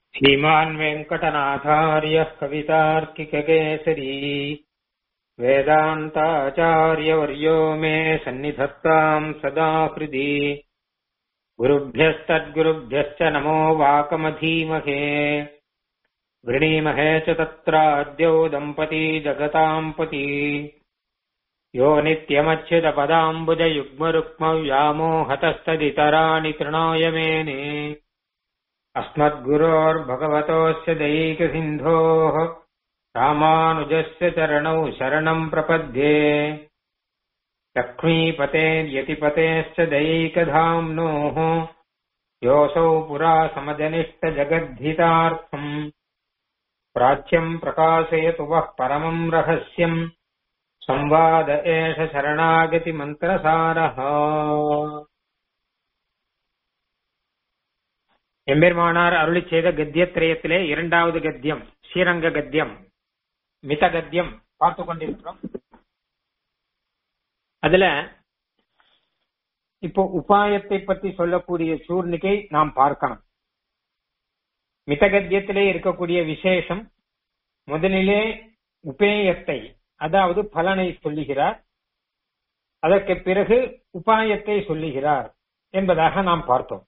श्रीमान् वेङ्कटनाथार्यः कवितार्किककेसरी वेदान्ताचार्यवर्यो मे सन्निधत्ताम् सदा हृदि गुरुभ्यस्तद्गुरुभ्यश्च नमो वाकमधीमहे वृणीमहे च तत्राद्यौ दम्पती जगताम् पती यो नित्यमच्युतपदाम्बुजयुग्मरुक्मव्यामोहतस्तदितराणि तृणाय मेने अस्मद्गुरोर्भगवतोऽस्य दैकसिन्धोः रामानुजस्य चरणौ शरणम् प्रपद्ये लक्ष्मीपतेर्यतिपतेश्च दैकधाम्नोः योऽसौ पुरा समजनिष्टजगद्धितार्थम् प्राच्यम् प्रकाशयतु वः परमम् रहस्यम् संवाद एष शरणागतिमन्त्रसारः எம்பெருமானார் அருளி செய்த கத்தியத்திரயத்திலே இரண்டாவது கத்தியம் ஸ்ரீரங்க கத்தியம் மித கத்தியம் பார்த்து கொண்டிருக்கிறோம் அதுல இப்போ உபாயத்தை பற்றி சொல்லக்கூடிய சூர்ணிகை நாம் பார்க்கணும் மித கத்தியத்திலே இருக்கக்கூடிய விசேஷம் முதலிலே உபேயத்தை அதாவது பலனை சொல்லுகிறார் அதற்கு பிறகு உபாயத்தை சொல்லுகிறார் என்பதாக நாம் பார்த்தோம்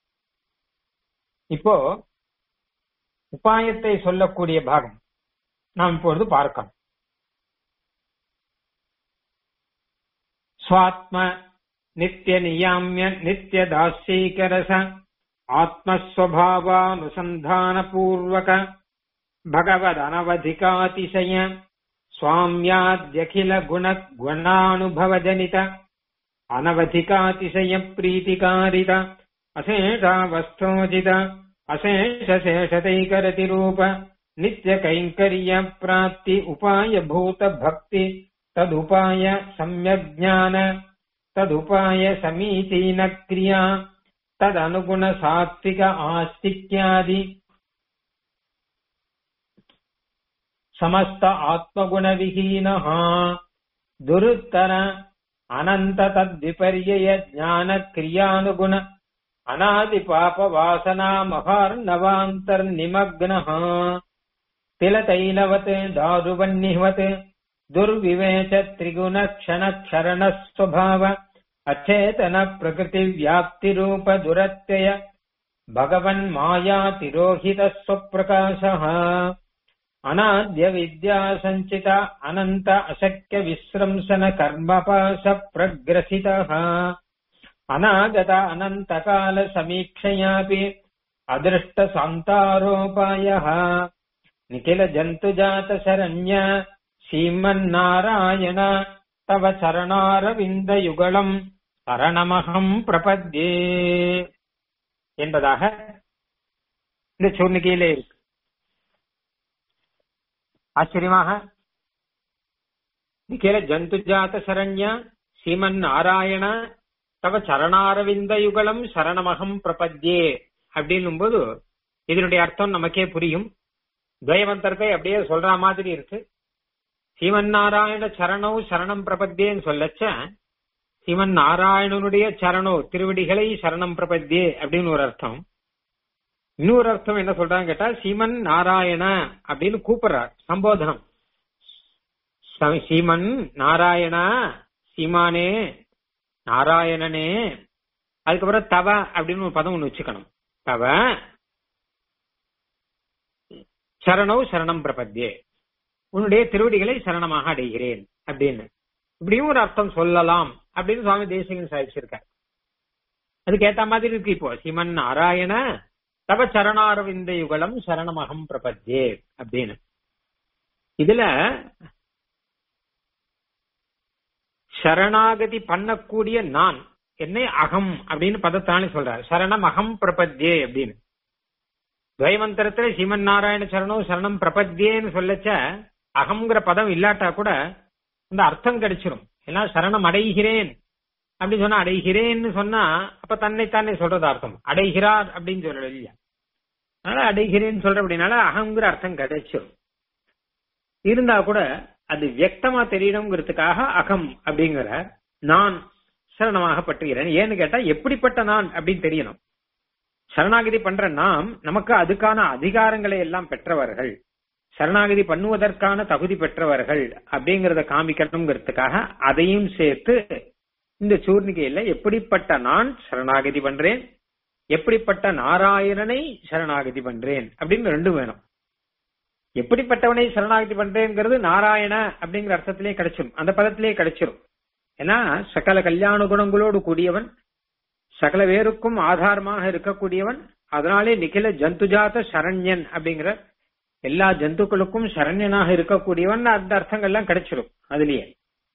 இப்போ உபாயத்தை சொல்லக்கூடிய பாகம் நாம் இப்பொழுது பார்க்கலாம் ஸ்வாத்ம நித்திய நியாமிய நித்திய தாசீகரச ஆத்மஸ்வபாவானுசந்தான பூர்வக பகவத் அனவதிகாதிசய சுவாமியாத்யகில குண குணானுபவஜனித அனவதிகாதிசய பிரீத்திகாரித அசேஷாவஸ்தோஜித அசேஷசேஷதைகரதிரூப நித்ய கைங்கரிய பிராப்தி உபாய பூத பக்தி ததுபாய சம்யஜான ததுபாய சமீச்சீன கிரியா ததனுகுண சாத்விக ஆஸ்திக்யாதி समस्त आत्मगुणविहीनः दुरुत्तर अनन्त तद्विपर्यय ज्ञानक्रियानुगुण अनादिपापवासना महार्णवान्तर्निमग्नः तिलतैलवत् दारुवह्निवत् दुर्विवेच त्रिगुणक्षणक्षरणः स्वभाव अचेतन प्रकृतिव्याप्तिरूप दुरत्यय भगवन्मायातिरोहितः स्वप्रकाशः अनाद्य विद्या सञ्चित अनन्त अशक्य विस्रंसन कर्मपाश प्रग्रसितः अनागत अनन्तकाल समीक्षयापि अदृष्ट सान्तारोपायः निखिल जन्तुजात शरण्य श्रीमन्नारायण तव चरणारविन्दयुगलम् சரணமகம் பிரபத்யே என்பதாக இந்த சூர்ணிகையிலே இருக்கு ஆச்சரியமாக நிகில ஜந்துஜாத சரண்யா ஸ்ரீமன் நாராயண தவ சரணாரவிந்த யுகலம் சரணமகம் பிரபத்யே அப்படின்னும் போது இதனுடைய அர்த்தம் நமக்கே புரியும் துவயமந்திரத்தை அப்படியே சொல்ற மாதிரி இருக்கு ஸ்ரீமன் நாராயண சரணோ சரணம் பிரபத்தியேன்னு சொல்லச்ச ஸ்ரீமன் நாராயணனுடைய சரணோ திருவடிகளை சரணம் பிரபத்தியே அப்படின்னு ஒரு அர்த்தம் இன்னொரு அர்த்தம் என்ன சொல்றாங்க கேட்டா சீமன் நாராயண அப்படின்னு கூப்பிடுறார் சம்போதனம் சீமன் நாராயணா சீமானே நாராயணனே அதுக்கப்புறம் தவ அப்படின்னு ஒரு பதம் ஒண்ணு வச்சுக்கணும் தவ சரணோ சரணம் பிரபத்தியே உன்னுடைய திருவடிகளை சரணமாக அடைகிறேன் அப்படின்னு இப்படியும் ஒரு அர்த்தம் சொல்லலாம் அப்படின்னு சுவாமி தேசிகன் சாதிச்சிருக்கார் அதுக்கு ஏத்த மாதிரி இருக்கு இப்போ சீமன் நாராயண தவ சரணாரவிந்த யுகலம் சரணமகம் பிரபத்யே அப்படின்னு இதுல சரணாகதி பண்ணக்கூடிய நான் என்னை அகம் அப்படின்னு பதத்தானே சொல்றார் சரணம் அகம் பிரபத்யே அப்படின்னு துவைமந்திரத்துல சிவன் நாராயண சரணம் சரணம் பிரபத்யேன்னு சொல்லச்ச அகம்ங்கிற பதம் இல்லாட்டா கூட அந்த அர்த்தம் கிடைச்சிரும் ஏன்னா சரணம் அடைகிறேன் அப்படின்னு சொன்னா அடைகிறேன்னு சொன்னா அப்ப தன்னை தானே சொல்றது அர்த்தம் அடைகிறார் அப்படின்னு சொல்றது இல்லையா அதனால அடைகிறேன்னு சொல்ற அப்படின்னால அகங்கிற அர்த்தம் கிடைச்சிடும் இருந்தா கூட அது வியக்தமா தெரியணுங்கிறதுக்காக அகம் அப்படிங்கிற நான் சரணமாக பற்றுகிறேன் ஏன்னு கேட்டா எப்படிப்பட்ட நான் அப்படின்னு தெரியணும் சரணாகதி பண்ற நாம் நமக்கு அதுக்கான அதிகாரங்களை எல்லாம் பெற்றவர்கள் சரணாகதி பண்ணுவதற்கான தகுதி பெற்றவர்கள் அப்படிங்கறத காமிக்கணுங்கிறதுக்காக அதையும் சேர்த்து இந்த சூர்ணிகையில எப்படிப்பட்ட நான் சரணாகதி பண்றேன் எப்படிப்பட்ட நாராயணனை சரணாகதி பண்றேன் அப்படின்னு ரெண்டும் வேணும் எப்படிப்பட்டவனை சரணாகதி பண்றேங்கிறது நாராயண அப்படிங்கிற அர்த்தத்திலே கிடைச்சிடும் அந்த பதத்திலே கிடைச்சிடும் ஏன்னா சகல கல்யாண குணங்களோடு கூடியவன் சகல வேருக்கும் ஆதாரமாக இருக்கக்கூடியவன் அதனாலே நிகில ஜந்துஜாத சரண்யன் அப்படிங்கிற எல்லா ஜந்துக்களுக்கும் சரண்யனாக இருக்கக்கூடியவன் அந்த அர்த்தங்கள்லாம் கிடைச்சிடும் அதுலயே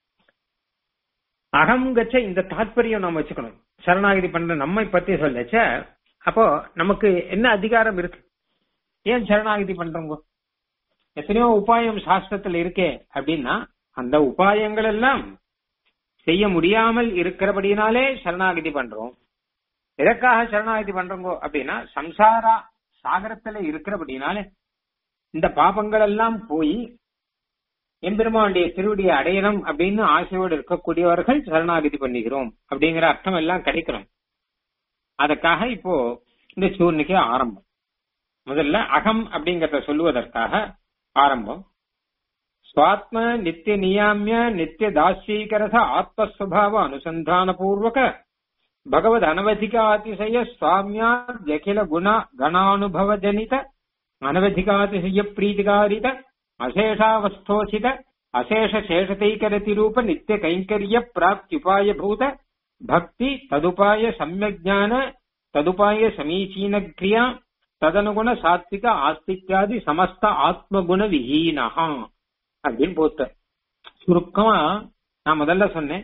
அகங்கச்ச இந்த தாத்பரியம் நாம் வச்சுக்கணும் சரணாகதி பண்ற நம்மை பத்தி சொல்லச்ச அப்போ நமக்கு என்ன அதிகாரம் இருக்கு ஏன் சரணாகதி பண்றோங்க எத்தனையோ உபாயம் சாஸ்திரத்துல இருக்கே அப்படின்னா அந்த உபாயங்கள் எல்லாம் செய்ய முடியாமல் இருக்கிறபடினாலே சரணாகதி பண்றோம் எதற்காக சரணாகதி பண்றோங்கோ அப்படின்னா சம்சாரா சாகரத்துல இருக்கிறபடினாலே இந்த பாபங்கள் எல்லாம் போய் எம்பெருமானுடைய திருவடியை அடையணும் அப்படின்னு ஆசையோடு இருக்கக்கூடியவர்கள் சரணாகதி பண்ணுகிறோம் அப்படிங்கிற அர்த்தம் எல்லாம் கிடைக்கணும் அதுக்காக இப்போ இந்த சூர்ணிக்கு ஆரம்பம் முதல்ல அகம் அப்படிங்கறத சொல்லுவதற்காக ஆரம்பம் ஸ்வாத்ம நித்திய நியாமிய நித்திய தாஸ்யீகரத ஆத்மஸ்வபாவ அனுசந்தான பூர்வக பகவத் அனவதிகாதிசய சுவாமியா ஜகில குண கணானுபவ ஜனித அனவதிகாதிசய பிரீதிகாரித அசேஷாவஸ்தோசித அசேஷ சேஷதைகரதி ரூப நித்திய கைங்கரிய பிராப்தியுபாய பூத பக்தி ததுபாய சமயஜான ததுபாய சமீச்சீன கிரியா ததனுகுண சாத்விக ஆஸ்தித்யாதி சமஸ்த ஆத்மகுண விஹீனஹா அப்படின்னு போத்த சுருக்கமா நான் முதல்ல சொன்னேன்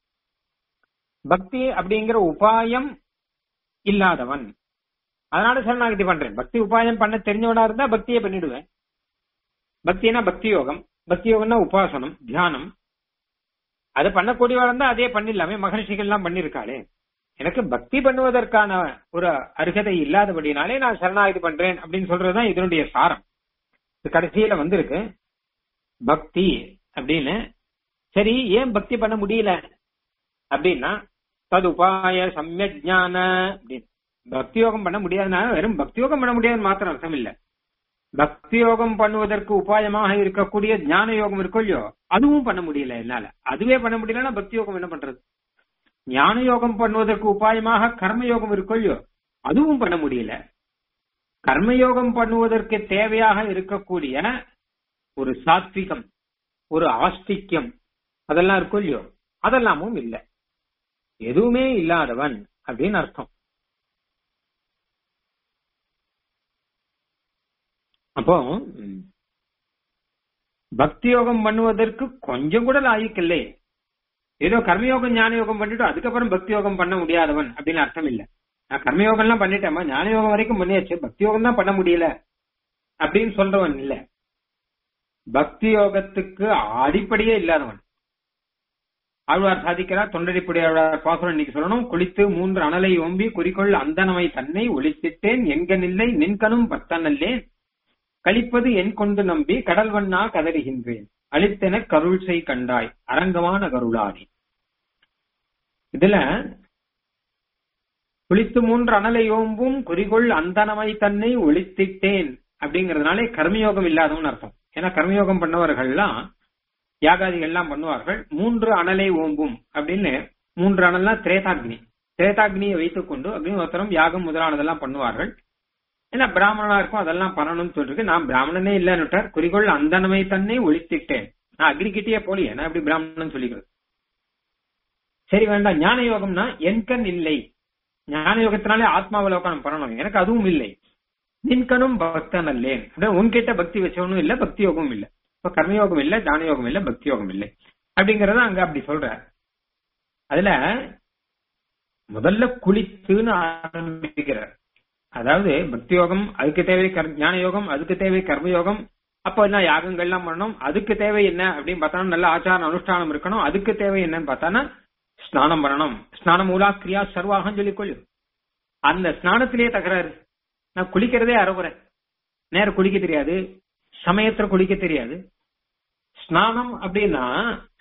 பக்தி அப்படிங்கிற உபாயம் இல்லாதவன் அதனால சரணாகதி பண்றேன் பக்தி உபாயம் பண்ண தெரிஞ்சவனா இருந்தா பக்தியை பண்ணிடுவேன் பக்தினா பக்தி யோகம் பக்தி யோகம்னா உபாசனம் தியானம் அது பண்ணக்கூடியவா இருந்தா அதே பண்ணிடலாமே மகர்ஷிகள் எல்லாம் பண்ணிருக்காளே எனக்கு பக்தி பண்ணுவதற்கான ஒரு அருகதை இல்லாதபடினாலே நான் சரணாகதி பண்றேன் அப்படின்னு சொல்றதுதான் இதனுடைய சாரம் இது கடைசியில வந்திருக்கு பக்தி அப்படின்னு சரி ஏன் பக்தி பண்ண முடியல அப்படின்னா தது உபாய சமயஜான அப்படின்னு பக்தி யோகம் பண்ண முடியாதுன்னா வெறும் பக்தி யோகம் பண்ண முடியாதுன்னு மாத்திரம் அர்த்தம் இல்ல பக்தி யோகம் பண்ணுவதற்கு உபாயமாக இருக்கக்கூடிய ஞான யோகம் இருக்கோ இல்லையோ அதுவும் பண்ண முடியல என்னால அதுவே பண்ண முடியலன்னா பக்தி யோகம் என்ன பண்றது ஞான யோகம் பண்ணுவதற்கு உபாயமாக கர்ம யோகம் இருக்கோ இல்லையோ அதுவும் பண்ண முடியல கர்மயோகம் பண்ணுவதற்கு தேவையாக இருக்கக்கூடிய ஒரு சாத்விகம் ஒரு ஆஸ்திக்யம் அதெல்லாம் இருக்கும் இல்லையோ அதெல்லாமும் இல்ல எதுவுமே இல்லாதவன் அப்படின்னு அர்த்தம் அப்போ பக்தி யோகம் பண்ணுவதற்கு கொஞ்சம் கூட லாய்க்கு இல்லை ஏதோ கர்மயோகம் ஞான யோகம் பண்ணிட்டு அதுக்கப்புறம் பக்தி யோகம் பண்ண முடியாதவன் அப்படின்னு அர்த்தம் இல்ல நான் கர்மயோகம் எல்லாம் பண்ணிட்டேமா ஞான யோகம் வரைக்கும் பண்ணியாச்சு பக்தி யோகம் தான் பண்ண முடியல அப்படின்னு சொல்றவன் இல்ல பக்தி யோகத்துக்கு அடிப்படையே இல்லாதவன் ஆழ்வார் சாதிக்கிறார் தொண்டடிப்படி ஆழ்வார் பாசுரம் இன்னைக்கு சொல்லணும் குளித்து மூன்று அனலை ஓம்பி குறிக்கொள் அந்தனமை தன்னை ஒளித்திட்டேன் எங்கனில்லை நின்கனும் பத்தனல்லேன் கழிப்பது என் கொண்டு நம்பி கடல் வண்ணா கதறுகின்றேன் அழித்தென கருள் செய் கண்டாய் அரங்கமான கருளாடி இதுல குளித்து மூன்று அனலை ஓம்பும் குறிகொள் அந்தனமை தன்னை ஒளித்திட்டேன் அப்படிங்கறதுனாலே கர்மயோகம் இல்லாதவன் அர்த்தம் ஏன்னா கர்மயோகம் பண்ணவர்கள்லாம் யாகாதிகள் எல்லாம் பண்ணுவார்கள் மூன்று அனலை ஓம்பும் அப்படின்னு மூன்று அனல்னா திரேதாக்னி திரேதாக்னியை வைத்துக் கொண்டு அக்னிஹோத்திரம் யாகம் முதலானதெல்லாம் பண்ணுவார்கள் ஏன்னா பிராமணனா இருக்கும் அதெல்லாம் பண்ணணும்னு சொல்லிருக்கு நான் பிராமணனே இல்லைன்னுட்டார் குறிக்கோள் அந்தனமை தன்னை ஒழித்திட்டேன் நான் அக்னிகிட்டே போலியே நான் எப்படி பிராமணன் சொல்லிக்கிறது சரி வேண்டாம் ஞான யோகம்னா என்கண் இல்லை ஞான யோகத்தினாலே ஆத்மாவலோகனம் பண்ணணும் எனக்கு அதுவும் இல்லை நின்கனும் பக்தன் அல்லேன் அதான் உன்கிட்ட பக்தி வச்சவனும் இல்ல பக்தி யோகமும் இல்ல இப்ப கர்மயோகம் இல்ல தான யோகம் இல்ல பக்தி யோகம் இல்லை அப்படிங்கறத அங்க அப்படி சொல்ற அதுல முதல்ல குளித்துன்னு ஆரம்பிக்கிறார் அதாவது பக்தி யோகம் அதுக்கு தேவை ஞான யோகம் அதுக்கு தேவை கர்மயோகம் அப்போ என்ன யாகங்கள்லாம் பண்ணணும் அதுக்கு தேவை என்ன அப்படின்னு பார்த்தா நல்ல ஆச்சாரம் அனுஷ்டானம் இருக்கணும் அதுக்கு தேவை என்னன்னு பார்த்தானா ஸ்நானம் பண்ணணும் ஸ்நான மூலா கிரியா சர்வாகம் சொல்லிக்கொள்ளு அந்த ஸ்நானத்திலேயே தகராறு நான் குளிக்கிறதே அறகுறேன் நேரம் குளிக்க தெரியாது சமயத்துல குளிக்க தெரியாது ஸ்நானம் அப்படின்னா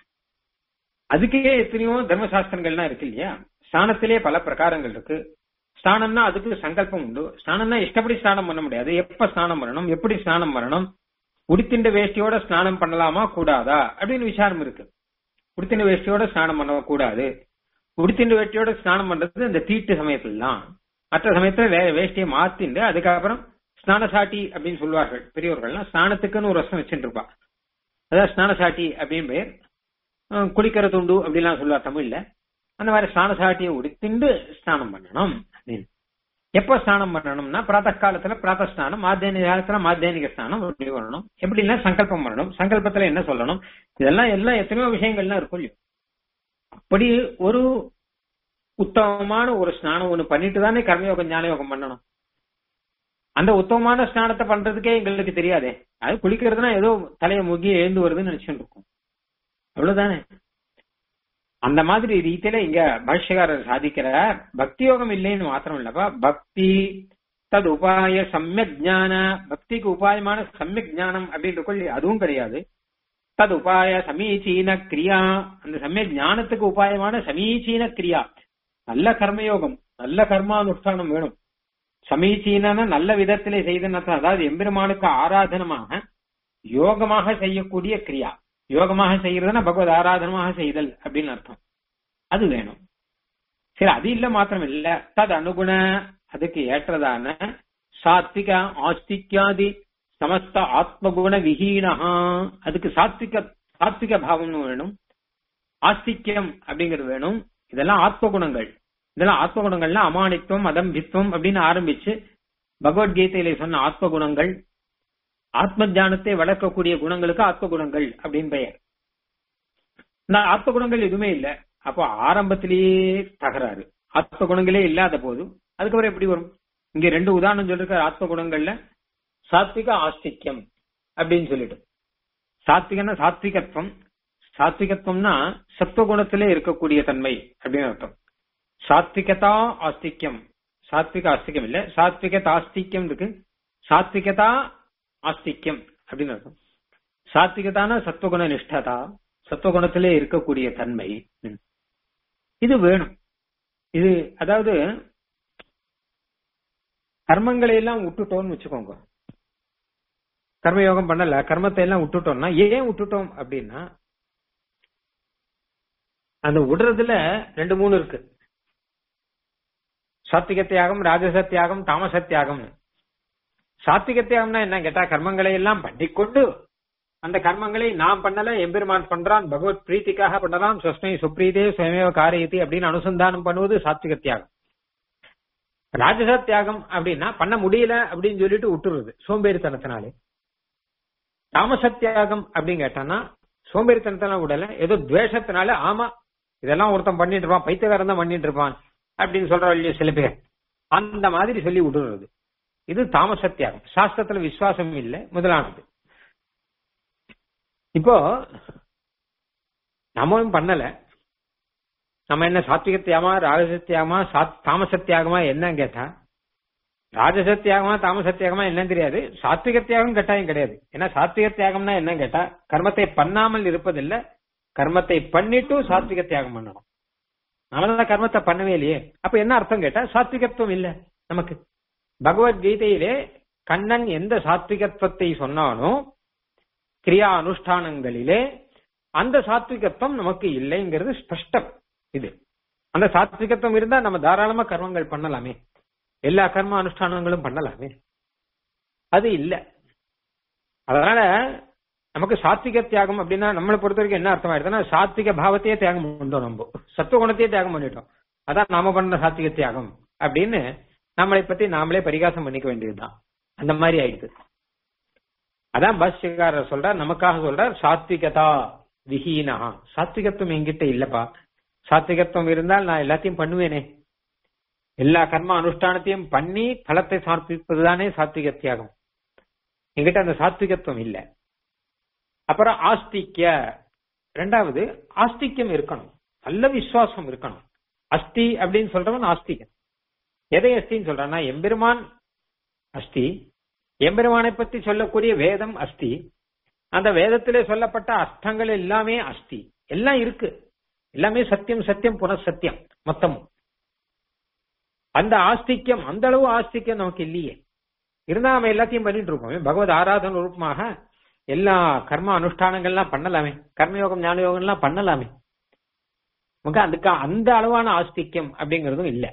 அதுக்கே எத்தனையோ தர்மசாஸ்திரங்கள்லாம் இருக்கு இல்லையா ஸ்நானத்திலே பல பிரகாரங்கள் இருக்கு ஸ்நானம்னா அதுக்கு சங்கல்பம் உண்டு ஸ்நானம்னா இஷ்டப்படி ஸ்நானம் பண்ண முடியாது எப்ப ஸ்நானம் பண்ணணும் எப்படி ஸ்நானம் பண்ணணும் உடுத்திண்ட வேஷ்டியோட ஸ்நானம் பண்ணலாமா கூடாதா அப்படின்னு விசாரம் இருக்கு உடுத்திண்ட வேஷ்டியோட ஸ்நானம் பண்ண கூடாது உடுத்திண்ட வேஷ்டியோட ஸ்நானம் பண்றது இந்த தீட்டு சமயத்துல தான் மற்ற சமயத்துல வே வேஷ்டியை மாத்திண்டு அதுக்கப்புறம் ஸ்நான சாட்டி அப்படின்னு சொல்லுவார்கள் பெரியவர்கள்லாம் ஸ்நானத்துக்குன்னு ஒரு ரசம் வச்சுட்டு இருப்பா அதாவது ஸ்நான சாட்டி அப்படின்னு பேர் அஹ் குளிக்கிற துண்டு அப்படிலாம் சொல்லுவார் தமிழ்ல அந்த மாதிரி ஸ்நான சாட்டியை உடுத்திண்டு ஸ்நானம் பண்ணணும் அப்படின்னு எப்ப ஸ்நானம் பண்ணணும்னா பிராத்த காலத்துல பிராத்த ஸ்நானம் மாத்தியானிக காலத்துல மாத்தியானிக ஸ்நானம் அப்படி பண்ணணும் எப்படின்னா சங்கல்பம் பண்ணணும் சங்கல்பத்துல என்ன சொல்லணும் இதெல்லாம் எல்லாம் எத்தனையோ விஷயங்கள்லாம் இருக்கும் இல்லையோ அப்படி ஒரு உத்தமமான ஒரு ஸ்நானம் ஒண்ணு பண்ணிட்டு தானே கர்மயோகம் ஞான யோகம் பண்ணணும் அந்த உத்தமமான ஸ்நானத்தை பண்றதுக்கே எங்களுக்கு தெரியாதே அது குளிக்கிறதுனா ஏதோ தலையை முகி எழுந்து வருதுன்னு நினைச்சுட்டு இருக்கும் அவ்வளவுதானே அந்த மாதிரி ரீதியில இங்க பாஷ்யக்காரர் சாதிக்கிறார் பக்தி யோகம் இல்லைன்னு மாத்திரம் இல்லப்பா பக்தி தது உபாய சமயக் ஞான பக்திக்கு உபாயமான சமயக் ஞானம் அப்படின்னு கொள்ளி அதுவும் கிடையாது தது உபாய சமீச்சீன கிரியா அந்த சமயக் ஞானத்துக்கு உபாயமான சமீச்சீன கிரியா நல்ல கர்மயோகம் நல்ல கர்மானுஷ்டானம் வேணும் சமீச்சீன நல்ல விதத்திலே செய்தன அதாவது எம்பெருமானுக்கு ஆராதனமாக யோகமாக செய்யக்கூடிய கிரியா யோகமாக செய்யறதுன்னா பகவத் ஆராதனமாக செய்தல் அப்படின்னு அர்த்தம் அது வேணும் சரி அது இல்ல மாத்திரம் இல்ல தது அனுகுண அதுக்கு ஏற்றதான சாத்விக ஆஸ்திக்யாதி சமஸ்த ஆத்மகுண விஹீனஹா அதுக்கு சாத்விக சாத்விக பாவம்னு வேணும் ஆஸ்திக்யம் அப்படிங்கிறது வேணும் இதெல்லாம் ஆத்ம குணங்கள் இதெல்லாம் ஆத்ம குணங்கள்னா அமானித்துவம் அதம்பித்துவம் அப்படின்னு ஆரம்பிச்சு பகவத்கீதையில சொன்ன ஆத்ம குணங்கள் ஆத்ம தியானத்தை வளர்க்கக்கூடிய குணங்களுக்கு ஆத்ம குணங்கள் அப்படின்னு பெயர் இந்த ஆத்ம குணங்கள் எதுவுமே இல்ல அப்போ ஆரம்பத்திலேயே தகராறு ஆத்ம குணங்களே இல்லாத போது அதுக்கப்புறம் எப்படி வரும் இங்க ரெண்டு உதாரணம் சொல்லிருக்க ஆத்ம குணங்கள்ல சாத்விக ஆஸ்திக்யம் அப்படின்னு சொல்லிட்டு சாத்விகன்னா சாத்விகத்துவம் சாத்விகத்துவம்னா சத்துவகுணத்திலே இருக்கக்கூடிய தன்மை அப்படின்னு அர்த்தம் சாத்விகதா ஆஸ்திக்யம் சாத்விக ஆஸ்திக்யம் இல்ல சாத்விகதா ஆஸ்திக்யம் இருக்கு சாத்விகதா ஆஸ்திக்யம் அப்படின்னு அர்த்தம் சாத்விகதான சத்துவகுண நிஷ்டதா சத்துவகுணத்திலே இருக்கக்கூடிய தன்மை இது வேணும் இது அதாவது கர்மங்களை எல்லாம் விட்டுட்டோம்னு வச்சுக்கோங்க கர்மயோகம் பண்ணல கர்மத்தை எல்லாம் விட்டுட்டோம்னா ஏன் விட்டுட்டோம் அப்படின்னா அந்த விடுறதுல ரெண்டு மூணு இருக்கு சாத்விக தியாகம் ராஜச தியாகம் தாமச தியாகம்னு சாத்விக தியாகம்னா என்ன கேட்டா கர்மங்களை எல்லாம் பண்ணிக்கொண்டு அந்த கர்மங்களை நாம் பண்ணல எம்பெருமான் பண்றான் பகவத் பிரீத்திக்காக பண்ணலாம் சொஸ்மை சுப்ரீதே சுயமேவ காரியத்தி அப்படின்னு அனுசந்தானம் பண்ணுவது சாத்விக தியாகம் ராஜச தியாகம் அப்படின்னா பண்ண முடியல அப்படின்னு சொல்லிட்டு விட்டுருது சோம்பேறித்தனத்தினாலே தாமச தியாகம் அப்படின்னு கேட்டான்னா சோம்பேறித்தனத்தினால விடல ஏதோ துவேஷத்தினால ஆமா இதெல்லாம் ஒருத்தன் பண்ணிட்டு இருப்பான் பைத்தியக்காரன் தான் பண்ணிட்டு இருப்பான் அப்படின்னு சொல்ற இல்லையோ சில பேர் அந்த மாதிரி சொல்லி விடுறது இது தாமச தியாகம் சாஸ்திரத்துல விசுவாசம் இல்லை முதலானது இப்போ நம்மளும் பண்ணல நம்ம என்ன சாத்விக தியாகமா ராஜச தியாகமா தாமச தியாகமா என்னன்னு கேட்டா ராஜச தியாகமா தாமச தியாகமா என்னன்னு தெரியாது சாத்விக தியாகம் கட்டாயம் கிடையாது ஏன்னா சாத்விக தியாகம்னா என்னன்னு கேட்டா கர்மத்தை பண்ணாமல் இருப்பதில்லை கர்மத்தை பண்ணிட்டு சாத்விக தியாகம் பண்ணணும் நம்மளால கர்மத்தை பண்ணவே இல்லையே அப்ப என்ன அர்த்தம் கேட்டா சாத்விகத்துவம் இல்ல நமக்கு பகவத்கீதையிலே கண்ணன் எந்த சாத்விகத்துவத்தை சொன்னானோ கிரியா அனுஷ்டானங்களிலே அந்த சாத்விகத்துவம் நமக்கு இல்லைங்கிறது ஸ்பஷ்டம் இது அந்த சாத்விகத்துவம் இருந்தா நம்ம தாராளமா கர்மங்கள் பண்ணலாமே எல்லா கர்ம அனுஷ்டானங்களும் பண்ணலாமே அது இல்ல அதனால நமக்கு சாத்விக தியாகம் அப்படின்னா நம்மளை பொறுத்த வரைக்கும் என்ன அர்த்தம் ஆயிடுதுன்னா சாத்விக பாவத்தையே தியாகம் பண்ணோம் நம்ம சத்துவகுணத்தையே தியாகம் பண்ணிட்டோம் அதான் நாம பண்ண சாத்விக தியாகம் அப்படின்னு நம்மளை பத்தி நாமளே பரிகாசம் பண்ணிக்க வேண்டியதுதான் அந்த மாதிரி ஆயிடுது அதான் பாஷ்யக்காரர் சொல்றார் நமக்காக சொல்றார் சாத்விகதா விஹீனா சாத்விகத்துவம் என்கிட்ட இல்லப்பா சாத்விகத்துவம் இருந்தால் நான் எல்லாத்தையும் பண்ணுவேனே எல்லா கர்ம அனுஷ்டானத்தையும் பண்ணி பலத்தை சமர்ப்பிப்பதுதானே சாத்விக தியாகம் என்கிட்ட அந்த சாத்விகத்துவம் இல்லை அப்புறம் ஆஸ்திக்ய ரெண்டாவது ஆஸ்திக்யம் இருக்கணும் நல்ல விசுவாசம் இருக்கணும் அஸ்தி அப்படின்னு சொல்றவன் ஆஸ்திகன் எதை அஸ்தின்னு சொல்றான்னா எம்பெருமான் அஸ்தி எம்பெருமானை பத்தி சொல்லக்கூடிய வேதம் அஸ்தி அந்த வேதத்திலே சொல்லப்பட்ட அர்த்தங்கள் எல்லாமே அஸ்தி எல்லாம் இருக்கு எல்லாமே சத்தியம் சத்தியம் புனசத்தியம் மொத்தமும் அந்த ஆஸ்திக்யம் அந்த அளவு ஆஸ்திக்யம் நமக்கு இல்லையே இருந்தா நம்ம எல்லாத்தையும் பண்ணிட்டு இருக்கோம் பகவத் ஆராதன ரூபமாக எல்லா கர்ம அனுஷ்டானங்கள்லாம் பண்ணலாமே கர்மயோகம் ஞான யோகம்லாம் பண்ணலாமே நமக்கு அதுக்கு அந்த அளவான ஆஸ்திக்யம் அப்படிங்கறதும் இல்ல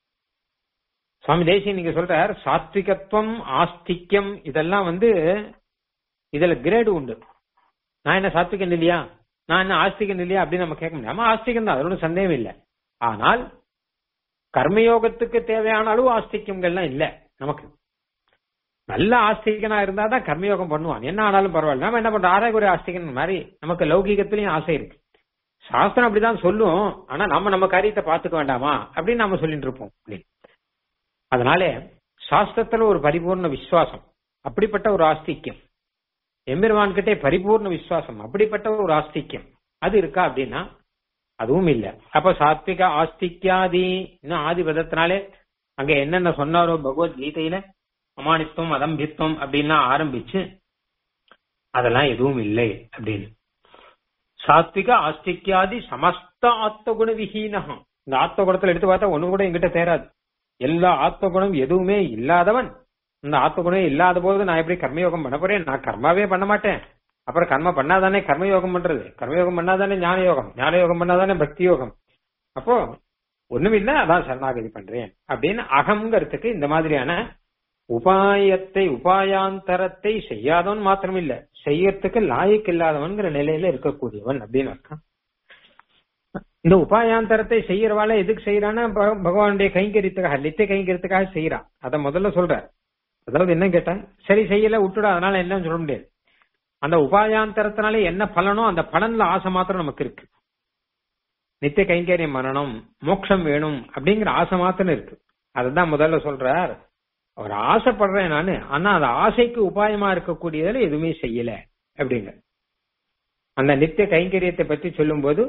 சுவாமி தேசிய நீங்க சொல்றார் சாத்விகத்துவம் ஆஸ்திக்யம் இதெல்லாம் வந்து இதுல கிரேடு உண்டு நான் என்ன சாத்விகன் இல்லையா நான் என்ன ஆஸ்திகன் இல்லையா அப்படின்னு நம்ம கேட்க முடியாம ஆஸ்திகன் தான் அது ஒன்றும் சந்தேகம் இல்லை ஆனால் கர்மயோகத்துக்கு தேவையான அளவு ஆஸ்திகங்கள்லாம் இல்ல நமக்கு நல்ல ஆஸ்திகனா இருந்தா தான் கர்மயோகம் பண்ணுவான் என்ன ஆனாலும் பரவாயில்ல நம்ம என்ன பண்றோம் ஆராய்குறை ஆஸ்திகன் மாதிரி நமக்கு லௌகீகத்திலயும் ஆசை இருக்கு சாஸ்திரம் அப்படிதான் சொல்லும் ஆனா நம்ம நம்ம காரியத்தை பார்த்துக்க வேண்டாமா அப்படின்னு நம்ம சொல்லிட்டு இருப்போம் அப்படின்னு அதனால சாஸ்திரத்துல ஒரு பரிபூர்ண விசுவாசம் அப்படிப்பட்ட ஒரு ஆஸ்திக்யம் எம்பெருமான் கிட்டே பரிபூர்ண விசுவாசம் அப்படிப்பட்ட ஒரு ஆஸ்திக்யம் அது இருக்கா அப்படின்னா அதுவும் இல்ல அப்ப சாத்விக ஆஸ்திக்யாதி இன்னும் ஆதி பதத்தினாலே அங்க என்னென்ன சொன்னாரோ பகவத்கீதையில அமானித்துவம் அதம்பித்துவம் அப்படின்லாம் ஆரம்பிச்சு அதெல்லாம் எதுவும் இல்லை அப்படின்னு சாத்விக ஆஸ்திக்யாதி சமஸ்த ஆத்மகுண விஹீனகம் இந்த ஆத்மகுணத்துல எடுத்து பார்த்தா ஒண்ணு கூட எங்கிட்ட தேராது எல்லா ஆத்மகுணம் எதுவுமே இல்லாதவன் இந்த ஆத்மகுணம் இல்லாத போது நான் எப்படி கர்மயோகம் பண்ண போறேன் நான் கர்மாவே பண்ண மாட்டேன் அப்புறம் கர்ம பண்ணாதானே கர்மயோகம் பண்றது கர்மயோகம் பண்ணாதானே ஞான யோகம் ஞான யோகம் பண்ணாதானே பக்தி யோகம் அப்போ ஒண்ணும் இல்ல அதான் சரணாகதி பண்றேன் அப்படின்னு அகங்கிறதுக்கு இந்த மாதிரியான உபாயத்தை உபாயாந்தரத்தை செய்யாதவன் மாத்திரம் இல்ல செய்யறதுக்கு லாயக்கு இல்லாதவன்கிற நிலையில இருக்கக்கூடியவன் அப்படின்னு அர்த்தம் இந்த உபாயாந்தரத்தை செய்யறவால எதுக்கு செய்யறான்னா பகவானுடைய கைங்கரியத்துக்காக நித்திய கைங்கரியத்துக்காக செய்யறான் அத முதல்ல சொல்ற அதாவது என்ன கேட்டா சரி செய்யல விட்டுடா அதனால என்னன்னு சொல்ல முடியாது அந்த உபாயாந்தரத்தினால என்ன பலனோ அந்த பலன்ல ஆசை மாத்திரம் நமக்கு இருக்கு நித்திய கைங்கரியம் பண்ணணும் மோட்சம் வேணும் அப்படிங்கிற ஆசை மாத்திரம் இருக்கு அதுதான் முதல்ல சொல்றார் அவர் ஆசைப்படுறேன் நானு ஆனா அந்த ஆசைக்கு உபாயமா இருக்கக்கூடியதுல எதுவுமே செய்யல அப்படிங்க அந்த நித்திய கைங்கரியத்தை பத்தி சொல்லும் போது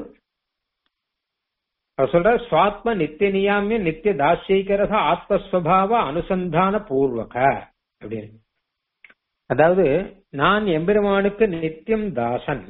அவர் சொல்ற சுவாத்ம நித்திய நியாமிய நித்திய தாசியகரக ஆத்மஸ்வபாவ அனுசந்தான பூர்வக அப்படின்னு அதாவது நான் எம்பெருமானுக்கு நித்தியம் தாசன்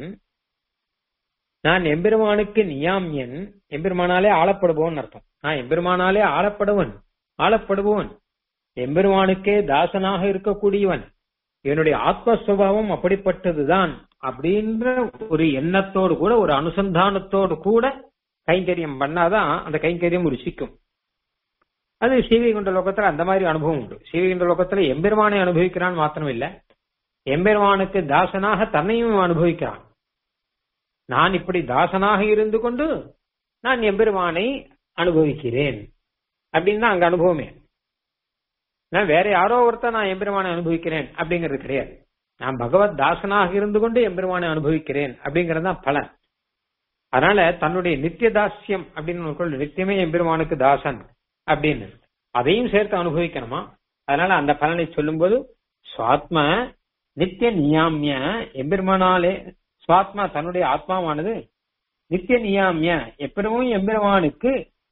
நான் எம்பெருமானுக்கு நியாமியன் எம்பெருமானாலே ஆளப்படுபவன் அர்த்தம் நான் எம்பெருமானாலே ஆளப்படுவன் ஆளப்படுபவன் எம்பெருமானுக்கே தாசனாக இருக்கக்கூடியவன் என்னுடைய ஆத்மஸ்வபாவம் அப்படிப்பட்டதுதான் அப்படின்ற ஒரு எண்ணத்தோடு கூட ஒரு அனுசந்தானத்தோடு கூட கைங்கரியம் பண்ணாதான் அந்த கைங்கரியம் ருசிக்கும் அது சீவிகுண்ட லோகத்துல அந்த மாதிரி அனுபவம் உண்டு சீவிகுண்ட லோகத்துல எம்பெருமானை அனுபவிக்கிறான் மாத்திரம் இல்ல எம்பெருமானுக்கு தாசனாக தன்னையும் அனுபவிக்கிறான் நான் இப்படி தாசனாக இருந்து கொண்டு நான் எம்பெருமானை அனுபவிக்கிறேன் அப்படின்னு தான் அங்க அனுபவமே நான் வேற யாரோ ஒருத்தர் நான் எம்பெருமானை அனுபவிக்கிறேன் அப்படிங்கிறது கிடையாது நான் பகவத் தாசனாக இருந்து கொண்டு எம்பெருமானை அனுபவிக்கிறேன் அப்படிங்கிறது தான் பலன் அதனால தன்னுடைய நித்திய தாசியம் அப்படின்னு நித்தியமே எம்பெருமானுக்கு தாசன் அப்படின்னு அதையும் சேர்த்து அனுபவிக்கணுமா அதனால அந்த பலனை சொல்லும்போது சுவாத்ம நித்திய நியாமிய எம்பெருமானாலே சுவாத்மா தன்னுடைய ஆத்மாவானது நித்திய நியாமிய எப்பவும் எம்பெருமானுக்கு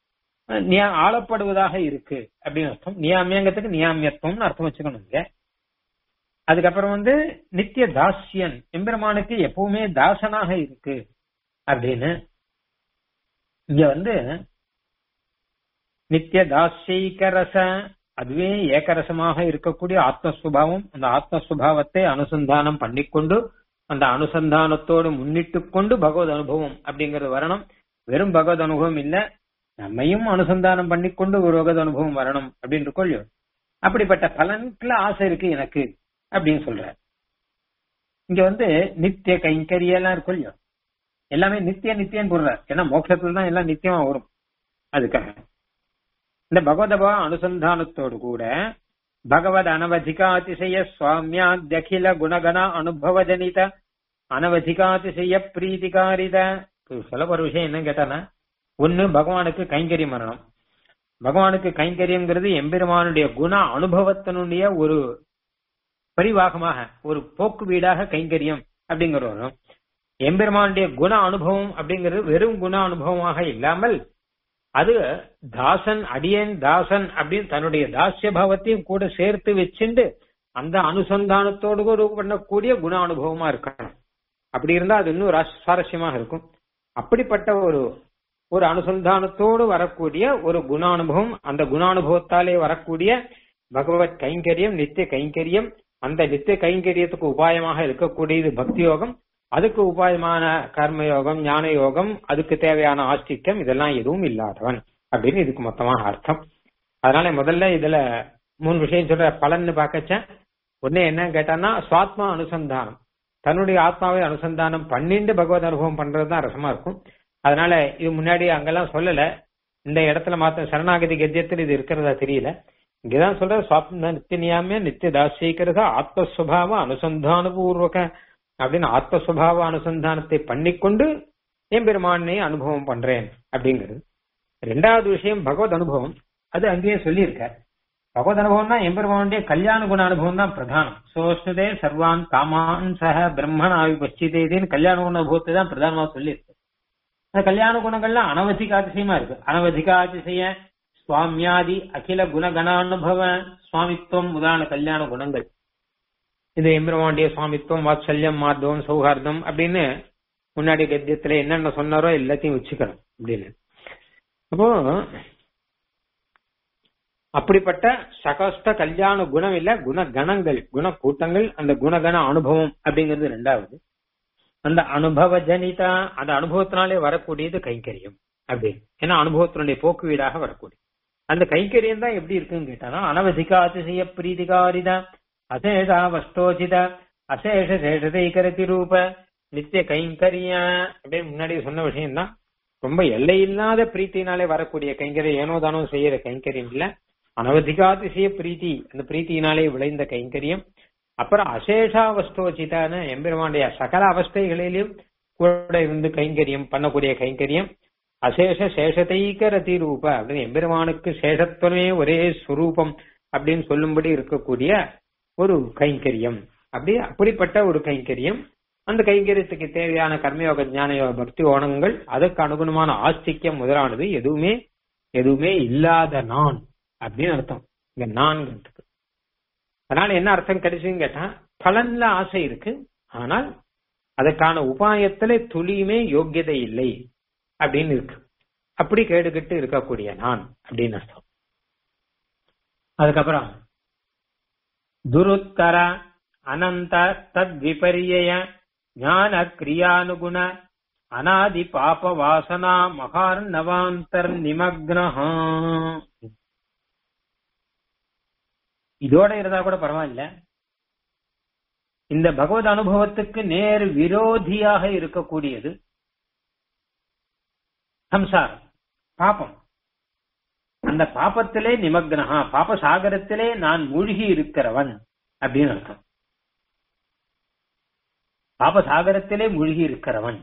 ஆளப்படுவதாக இருக்கு அப்படின்னு அர்த்தம் நியாமியங்கிறதுக்கு நியாமியத்துவம்னு அர்த்தம் வச்சுக்கணும் இங்க அதுக்கப்புறம் வந்து நித்திய தாசியன் எம்பெருமானுக்கு எப்பவுமே தாசனாக இருக்கு அப்படின்னு இங்க வந்து நித்திய தாசியரச அதுவே ஏகரசமாக இருக்கக்கூடிய ஆத்மஸ்வபாவம் அந்த ஆத்மஸ்வபாவத்தை அனுசந்தானம் பண்ணிக்கொண்டு அந்த அனுசந்தானத்தோடு முன்னிட்டு கொண்டு பகவத் அனுபவம் அப்படிங்கிறது வரணும் வெறும் பகவத் அனுபவம் இல்ல நம்மையும் அனுசந்தானம் பண்ணிக்கொண்டு ஒரு பகவத் அனுபவம் வரணும் அப்படின்னு இருக்கோம் அப்படிப்பட்ட பலனுக்குள்ள ஆசை இருக்கு எனக்கு அப்படின்னு சொல்ற இங்க வந்து நித்திய கைங்கரியெல்லாம் இருக்கும் இல்லையோ எல்லாமே நித்திய நித்தியம் போடுறார் ஏன்னா மோட்சத்துல தான் எல்லாம் நித்தியமா வரும் அதுக்காக இந்த பகவதபா அனுசந்தானத்தோடு கூட பகவத் அனவதிகாதிசய சுவாமியாத்யகில குணகண அனுபவ ஜனித அனவதிகாதிசய பிரீதிகாரித சொல்ல ஒரு விஷயம் என்ன கேட்டானா ஒண்ணு பகவானுக்கு கைங்கரியம் வரணும் பகவானுக்கு கைங்கரியம்ங்கிறது எம்பெருமானுடைய குண அனுபவத்தினுடைய ஒரு பரிவாகமாக ஒரு போக்கு வீடாக கைங்கரியம் அப்படிங்கிற வரும் எம்பெருமானுடைய குண அனுபவம் அப்படிங்கிறது வெறும் குண அனுபவமாக இல்லாமல் அது தாசன் அடியன் தாசன் அப்படின்னு தன்னுடைய தாசிய பாவத்தையும் கூட சேர்த்து வச்சுண்டு அந்த அனுசந்தானத்தோடு கூட பண்ணக்கூடிய குண அனுபவமா இருக்கணும் அப்படி இருந்தா அது இன்னும் சுவாரஸ்யமாக இருக்கும் அப்படிப்பட்ட ஒரு ஒரு அனுசந்தானத்தோடு வரக்கூடிய ஒரு குணானுபவம் அந்த குணானுபவத்தாலே வரக்கூடிய பகவத் கைங்கரியம் நித்திய கைங்கரியம் அந்த நித்திய கைங்கரியத்துக்கு உபாயமாக இருக்கக்கூடியது பக்தி யோகம் அதுக்கு உபாயமான கர்மயோகம் ஞான யோகம் அதுக்கு தேவையான ஆஸ்திக்கம் இதெல்லாம் எதுவும் இல்லாதவன் அப்படின்னு இதுக்கு மொத்தமாக அர்த்தம் அதனால முதல்ல இதுல மூணு விஷயம் சொல்ற பலன்னு பார்க்கச்ச ஒண்ணு என்ன கேட்டான்னா சுவாத்மா அனுசந்தானம் தன்னுடைய ஆத்மாவை அனுசந்தானம் பண்ணிட்டு பகவத் அனுபவம் பண்றதுதான் ரசமா இருக்கும் அதனால இது முன்னாடி அங்கெல்லாம் சொல்லல இந்த இடத்துல மாத்த சரணாகதி கத்தியத்தில் இது இருக்கிறதா தெரியல இங்கதான் சொல்ற சுவாத்ம நித்திய நியாமிய நித்திய தாசீகரத ஆத்மஸ்வபாவ அனுசந்தான பூர்வக அப்படின்னு ஆத்மஸ்வபாவ அனுசந்தானத்தை பண்ணிக்கொண்டு எம்பெருமானை அனுபவம் பண்றேன் அப்படிங்கிறது ரெண்டாவது விஷயம் பகவத் அனுபவம் அது அங்கேயே சொல்லியிருக்கார் பகவத் அனுபவம் தான் எம்பெருமானுடைய கல்யாண குண அனுபவம் தான் பிரதானம் சோஷ்ணுதே சர்வான் காமான் சக பிரம்மன் ஆவி பச்சிதேதின்னு கல்யாண குண அனுபவத்தை தான் பிரதானமா சொல்லியிருக்கு அந்த கல்யாண குணங்கள்லாம் அனவதிகாதிசயமா இருக்கு அனவதிகாதிசய சுவாமியாதி அகில குணகணானுபவ சுவாமித்துவம் முதலான கல்யாண குணங்கள் இது எம்பெருமானுடைய சுவாமித்துவம் வாத்சல்யம் மார்தவம் சௌஹார்தம் அப்படின்னு முன்னாடி கத்தியத்துல என்னென்ன சொன்னாரோ எல்லாத்தையும் வச்சுக்கணும் அப்படின்னு அப்போ அப்படிப்பட்ட சகஸ்த கல்யாண குணம் இல்ல குணகணங்கள் குண கூட்டங்கள் அந்த குணகண அனுபவம் அப்படிங்கிறது ரெண்டாவது அந்த அனுபவ ஜனிதா அந்த அனுபவத்தினாலே வரக்கூடியது கைங்கரியம் அப்படின்னு ஏன்னா அனுபவத்தினுடைய போக்கு வீடாக வரக்கூடிய அந்த கைங்கரியம் தான் எப்படி இருக்குன்னு கேட்டானா அனவதிகா அதிசய பிரீதிகாரிதா அசேஷா வஸ்தோசித அசேஷ சேஷதைகரதி ரூப நித்திய கைங்கரிய அப்படின்னு முன்னாடி சொன்ன விஷயம் தான் ரொம்ப எல்லையில்லாத பிரீத்தினாலே வரக்கூடிய கைங்கரியம் ஏனோ தானோ செய்யற கைங்கரியம் இல்ல அனவதிகாதிசய பிரீத்தி அந்த பிரீத்தியினாலே விளைந்த கைங்கரியம் அப்புறம் அசேஷாவஸ்தோச்சிதான எம்பெருமானுடைய சகல அவஸ்தைகளிலும் கூட இருந்து கைங்கரியம் பண்ணக்கூடிய கைங்கரியம் அசேஷ சேஷதைக ரதி ரூப அப்படின்னு எம்பெருமானுக்கு சேஷத்துவமே ஒரே சுரூபம் அப்படின்னு சொல்லும்படி இருக்கக்கூடிய ஒரு கைங்கரியம் அப்படி அப்படிப்பட்ட ஒரு கைங்கரியம் அந்த கைங்கரியத்துக்கு தேவையான கர்மயோக ஞானயோக பக்தி ஓணங்கள் அதற்கு அனுகுணமான ஆஸ்திக்கம் முதலானது எதுவுமே எதுவுமே இல்லாத நான் அப்படின்னு அர்த்தம் இங்க நான்கிறதுக்கு அதனால என்ன அர்த்தம் கிடைச்சுன்னு கேட்டா பலன்ல ஆசை இருக்கு ஆனால் அதற்கான உபாயத்துல துளியுமே யோக்கியதை இல்லை அப்படின்னு இருக்கு அப்படி கேடுகிட்டு இருக்கக்கூடிய நான் அப்படின்னு அர்த்தம் அதுக்கப்புறம் துருத்தர அனந்த தத் விபரிய ஞான கிரியானுகுண அனாதி பாப வாசனா மகார்ணவாந்தர் நிமக்னஹா இதோட இருந்தா கூட பரவாயில்ல இந்த பகவத் அனுபவத்துக்கு நேர் விரோதியாக இருக்கக்கூடியது சம்சாரம் பாபம் அந்த பாபத்திலே நிமக்னஹா பாப சாகரத்திலே நான் மூழ்கி இருக்கிறவன் அப்படின்னு அர்த்தம் பாப சாகரத்திலே மூழ்கி இருக்கிறவன்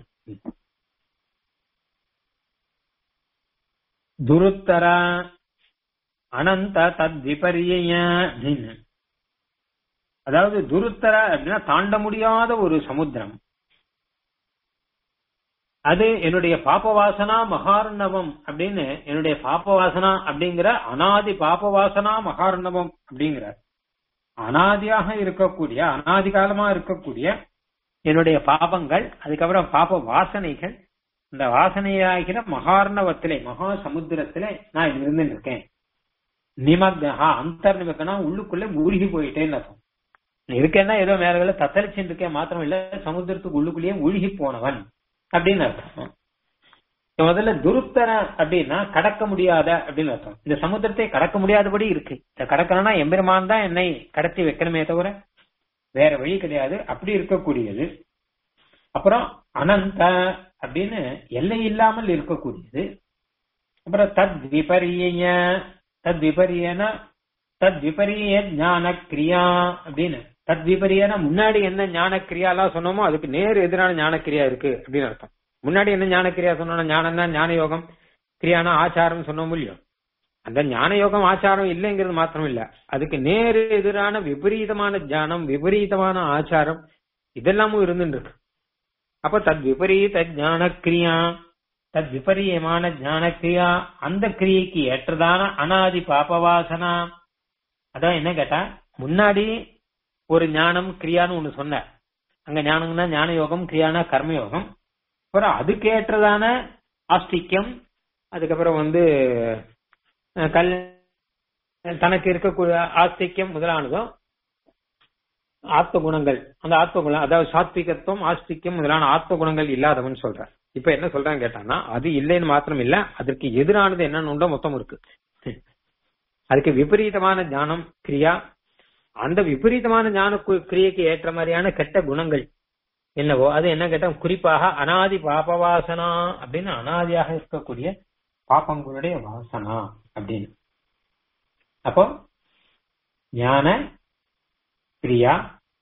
துருத்தர அனந்த தத் விபரிய அப்படின்னு அதாவது துருத்தர அப்படின்னா தாண்ட முடியாத ஒரு சமுத்திரம் அது என்னுடைய பாபவாசனா மகார்ணவம் அப்படின்னு என்னுடைய பாபவாசனா அப்படிங்கிற அனாதி பாபவாசனா மகார்ணவம் அப்படிங்கிற அனாதியாக இருக்கக்கூடிய அனாதி காலமா இருக்கக்கூடிய என்னுடைய பாபங்கள் அதுக்கப்புறம் பாப வாசனைகள் இந்த வாசனையாகிற மகார்ணவத்திலே மகா சமுத்திரத்திலே நான் இருந்து இருக்கேன் நிமக்னா அந்தர் நிமக்னா உள்ளுக்குள்ளே மூழ்கி போயிட்டேன்னு அர்த்தம் இருக்கேன்னா ஏதோ மேல தத்தளிச்சுட்டு இருக்கேன் மாத்திரம் இல்ல சமுத்திரத்துக்கு உள்ளுக்குள்ளேயே மூழ்கி போனவன் அப்படின்னு அர்த்தம் முதல்ல துருத்தர அப்படின்னா கடக்க முடியாத அப்படின்னு அர்த்தம் இந்த சமுத்திரத்தை கடக்க முடியாதபடி இருக்கு இத கடக்கணும்னா எம்பெருமான் தான் என்னை கடத்தி வைக்கணுமே தவிர வேற வழி கிடையாது அப்படி இருக்கக்கூடியது அப்புறம் அனந்த அப்படின்னு எல்லை இல்லாமல் இருக்கக்கூடியது அப்புறம் தத் விபரிய தத் விபரியன தத் விபரிய ஞான கிரியா அப்படின்னு தத் விபரியன முன்னாடி என்ன ஞான கிரியாலாம் சொன்னோமோ அதுக்கு நேர் எதிரான ஞான கிரியா இருக்கு அப்படின்னு அர்த்தம் முன்னாடி என்ன ஞான கிரியா சொன்னோம்னா ஞானம்னா ஞான யோகம் கிரியானா ஆச்சாரம் சொன்னோம் இல்லையோ அந்த ஞான யோகம் ஆச்சாரம் இல்லைங்கிறது மாத்திரம் இல்ல அதுக்கு நேர் எதிரான விபரீதமான ஞானம் விபரீதமான ஆச்சாரம் இதெல்லாமும் இருந்துட்டு இருக்கு அப்ப தத் விபரீத ஞான கிரியா தத் விபரியமான ஞான கிரியா அந்த கிரியைக்கு ஏற்றதான அனாதி பாபவாசனா அதான் என்ன கேட்டா முன்னாடி ஒரு ஞானம் கிரியான்னு ஒண்ணு சொன்ன அங்க ஞானம்னா ஞான யோகம் கிரியானா கர்மயோகம் அப்புறம் அதுக்கு ஏற்றதான ஆஸ்திக்யம் அதுக்கப்புறம் வந்து அஹ், கல் தனக்கு இருக்கக்கூடிய ஆஸ்திக்யம் முதலானதும் ஆத்ம குணங்கள் அந்த ஆத்ம குணம் அதாவது சாத்விகத்துவம் ஆஸ்திக்யம் முதலான ஆத்ம குணங்கள் இல்லாதவன் சொல்றான் இப்ப என்ன சொல்றான்னு கேட்டான்னா அது இல்லைன்னு மாத்திரம் இல்ல அதற்கு எதிரானது என்னன்னு உண்டோ மொத்தம் இருக்கு அதுக்கு விபரீதமான ஞானம் கிரியா அந்த விபரீதமான ஞான கு- கிரியைக்கு ஏற்ற மாதிரியான கெட்ட குணங்கள் என்னவோ அது என்ன கேட்டா குறிப்பாக அனாதி பாபவாசனா அப்படின்னு அனாதியாக இருக்கக்கூடிய பாப்பங்களுடைய வாசனா அப்படின்னு அப்போ ஞான கிரியா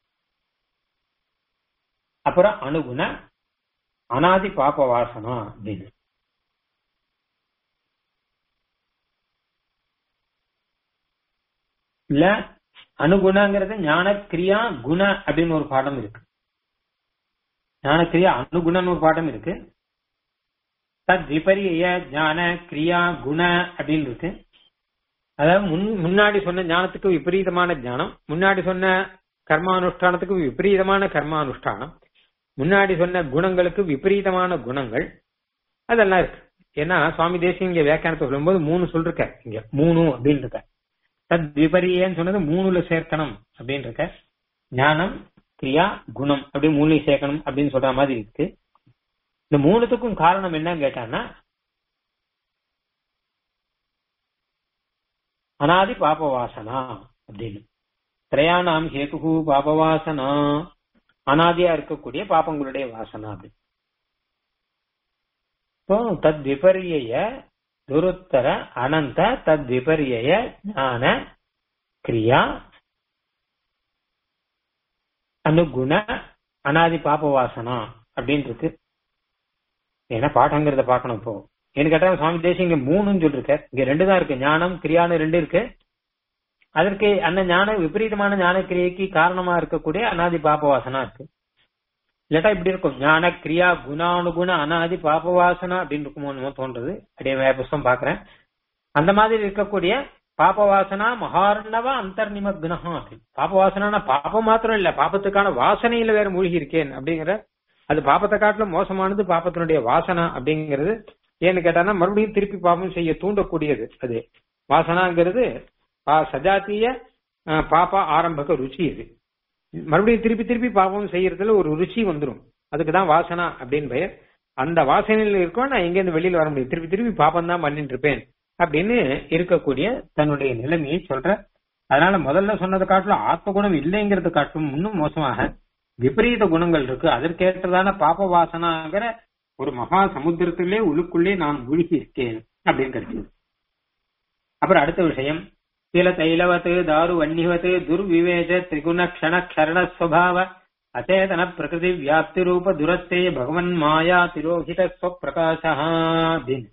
அப்புறம் அணுகுண அனாதி பாப வாசனா அப்படின்னு இல்ல அணுகுணங்கிறது ஞான கிரியா குண அப்படின்னு ஒரு பாடம் இருக்கு ஞான கிரியா அணுகுணன்னு ஒரு பாடம் இருக்கு தத் விபரிய ஞான கிரியா குண அப்படின்னு இருக்கு அதாவது முன் முன்னாடி சொன்ன ஞானத்துக்கு விபரீதமான ஞானம் முன்னாடி சொன்ன கர்மானுஷ்டானத்துக்கு விபரீதமான கர்மானுஷ்டானம் முன்னாடி சொன்ன குணங்களுக்கு விபரீதமான குணங்கள் அதெல்லாம் இருக்கு ஏன்னா சுவாமி தேசியம் இங்க வியாக்கியானத்தை சொல்லும்போது மூணு சொல்லிருக்க இங்க மூணு அப்படின்னு இருக்க தத் விபரியன்னு சொன்னது மூணுல சேர்க்கணும் அப்படின்னு இருக்க ஞானம் கிரியா குணம் அப்படி மூணுலையும் சேர்க்கணும் அப்படின்னு சொல்ற மாதிரி இருக்கு இந்த மூணுத்துக்கும் காரணம் என்னன்னு கேட்டான்னா அனாதி பாப வாசனா அப்படின்னு திரையானாம் ஹேதுகு பாப வாசனா அனாதியா இருக்கக்கூடிய பாப்பங்களுடைய வாசனா அது இப்போ தத் விபரிய துருத்தர அனந்த தத் விபரிய ஞான கிரியா அனுகுண அனாதி பாப வாசனா அப்படின்னு இருக்கு ஏன்னா பாட்டங்கிறத பார்க்கணும் இப்போ ஏன்னு கேட்டா சுவாமி தேசியம் இங்க மூணுன்னு சொல்லிருக்க இங்க ரெண்டு தான் இருக்கு ஞானம் கிரியான்னு ரெண்டு இருக்கு அதற்கு அந்த ஞான விபரீதமான ஞான கிரியைக்கு காரணமா இருக்கக்கூடிய அனாதி பாப வாசனா இருக்கு இல்லாட்டா இப்படி இருக்கும் ஞான கிரியா குணானுகுண அனாதி பாப வாசனா அப்படின்னு இருக்குமோ என்னமோ தோன்றது அப்படியே வேற புஸ்தகம் பாக்குறேன் அந்த மாதிரி இருக்கக்கூடிய பாப வாசனா மகார்ணவ அந்தர்நிமக்னஹா அப்படின்னு பாப வாசனா பாபம் மாத்திரம் இல்ல பாபத்துக்கான வாசனையில வேற மூழ்கி இருக்கேன் அப்படிங்கிற அது பாபத்தை காட்டிலும் மோசமானது பாபத்தினுடைய வாசனா அப்படிங்கிறது ஏன்னு கேட்டானா மறுபடியும் திருப்பி பாபம் செய்ய தூண்டக்கூடியது அது வாசனாங்கிறது பா- சஜாத்திய அஹ், பாப ஆரம்பக ருச்சி இது மறுபடியும் திருப்பி திருப்பி பாபம் செய்யறதுல ஒரு ருச்சி வந்துடும் அதுக்கு தான் வாசனா அப்படின்னு பெயர் அந்த வாசனையில இருக்கோம் நான் எங்கேருந்து வெளியில வர முடியும் திருப்பி திருப்பி பாபம் தான் பண்ணிட்டு இருப்பேன் அப்படின்னு இருக்கக்கூடிய தன்னுடைய நிலைமையை சொல்ற அதனால முதல்ல சொன்னதை காட்டிலும் ஆத்ம குணம் இல்லைங்கிறது காட்டிலும் இன்னும் மோசமாக விபரீத குணங்கள் இருக்கு அதற்கேற்றதான பாப வாசனாங்கிற ஒரு மகா சமுத்திரத்திலே உள்ளுக்குள்ளே நான் மூழ்கி இருக்கேன் அப்படின்னு கிடைச்சது அப்புறம் அடுத்த விஷயம் தில தைலவத் தாரு வன்னிவத் துர்விவேஜ திரிகுண க்ஷண க்ஷரண ஸ்வபாவ அச்சேதன பிரகிருதி வியாப்தி ரூப துரத்தே பகவன் மாயா திரோகித ஸ்வப்பிரகாசா அப்படின்னு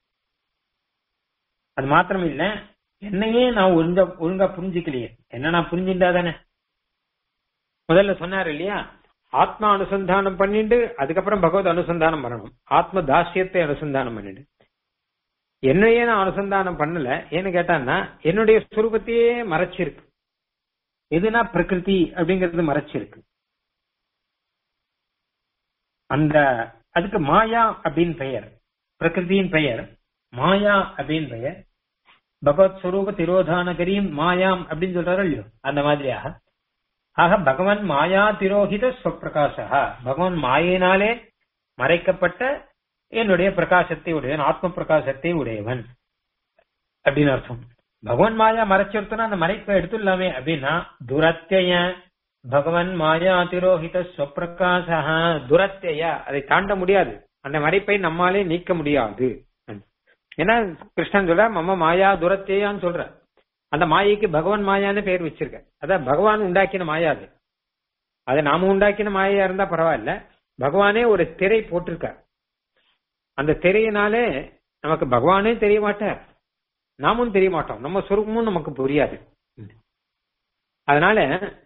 அது மாத்திரம் இல்ல என்னையே நான் ஒழுங்கா ஒழுங்கா புரிஞ்சுக்கலையே என்ன நான் புரிஞ்சுட்டா தானே முதல்ல சொன்னார் இல்லையா ஆத்மா அனுசந்தானம் பண்ணிட்டு அதுக்கப்புறம் பகவத் அனுசந்தானம் பண்ணணும் ஆத்ம தாசியத்தை அனுசந்தானம் பண்ணிட்டு என்னையே நான் அனுசந்தானம் பண்ணல ஏன்னு கேட்டான்னா என்னுடைய சுரூபத்தையே மறைச்சிருக்கு எதுனா பிரகிருதி அப்படிங்கிறது மறைச்சிருக்கு அந்த அதுக்கு மாயா அப்படின்னு பெயர் பிரகிருதியின் பெயர் மாயா அப்படின்னு பெயர் பகவத் ஸ்வரூப திரோதானகரியும் மாயாம் அப்படின்னு சொல்றாரு இல்லையோ அந்த மாதிரியாக ஆக பகவான் மாயா திரோகித ஸ்வப்பிரகாசா பகவான் மாயினாலே மறைக்கப்பட்ட என்னுடைய பிரகாசத்தை உடையவன் ஆத்ம பிரகாசத்தை உடையவன் அப்படின்னு அர்த்தம் பகவான் மாயா மறைச்சிருத்தனா அந்த மறைப்பை எடுத்துடலாமே அப்படின்னா துரத்திய பகவான் மாயா திரோகித ஸ்வப்பிரகாசா துரத்திய அதை தாண்ட முடியாது அந்த மறைப்பை நம்மாலே நீக்க முடியாது ஏன்னா கிருஷ்ணன் சொல்ற மம்ம மாயா துரத்தியான்னு சொல்ற அந்த மாயைக்கு பகவான் மாயான்னு பேர் வச்சிருக்க அதான் பகவான் உண்டாக்கின மாயா அது அது நாம உண்டாக்கின மாயா இருந்தா பரவாயில்ல பகவானே ஒரு திரை போட்டிருக்கார் அந்த திரையினாலே நமக்கு பகவானே தெரிய மாட்டார் நாமும் தெரிய மாட்டோம் நம்ம சொருக்கமும் நமக்கு புரியாது அதனால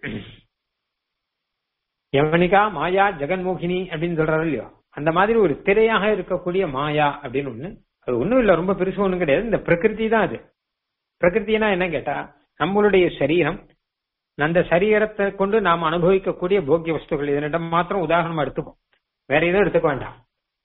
யவனிகா மாயா ஜெகன்மோகினி அப்படின்னு சொல்றாரு இல்லையோ அந்த மாதிரி ஒரு திரையாக இருக்கக்கூடிய மாயா அப்படின்னு ஒண்ணு அது ஒண்ணும் இல்ல ரொம்ப பெருசு ஒண்ணும் கிடையாது இந்த பிரகிருதி தான் அது பிரகிருத்தினா என்ன கேட்டா நம்மளுடைய சரீரம் அந்த சரீரத்தை கொண்டு நாம் அனுபவிக்கக்கூடிய போக்கிய வஸ்துகள் இதனிடம் மாத்திரம் உதாரணமா எடுத்துப்போம் வேற எதுவும் எடுத்துக்க வேண்டாம்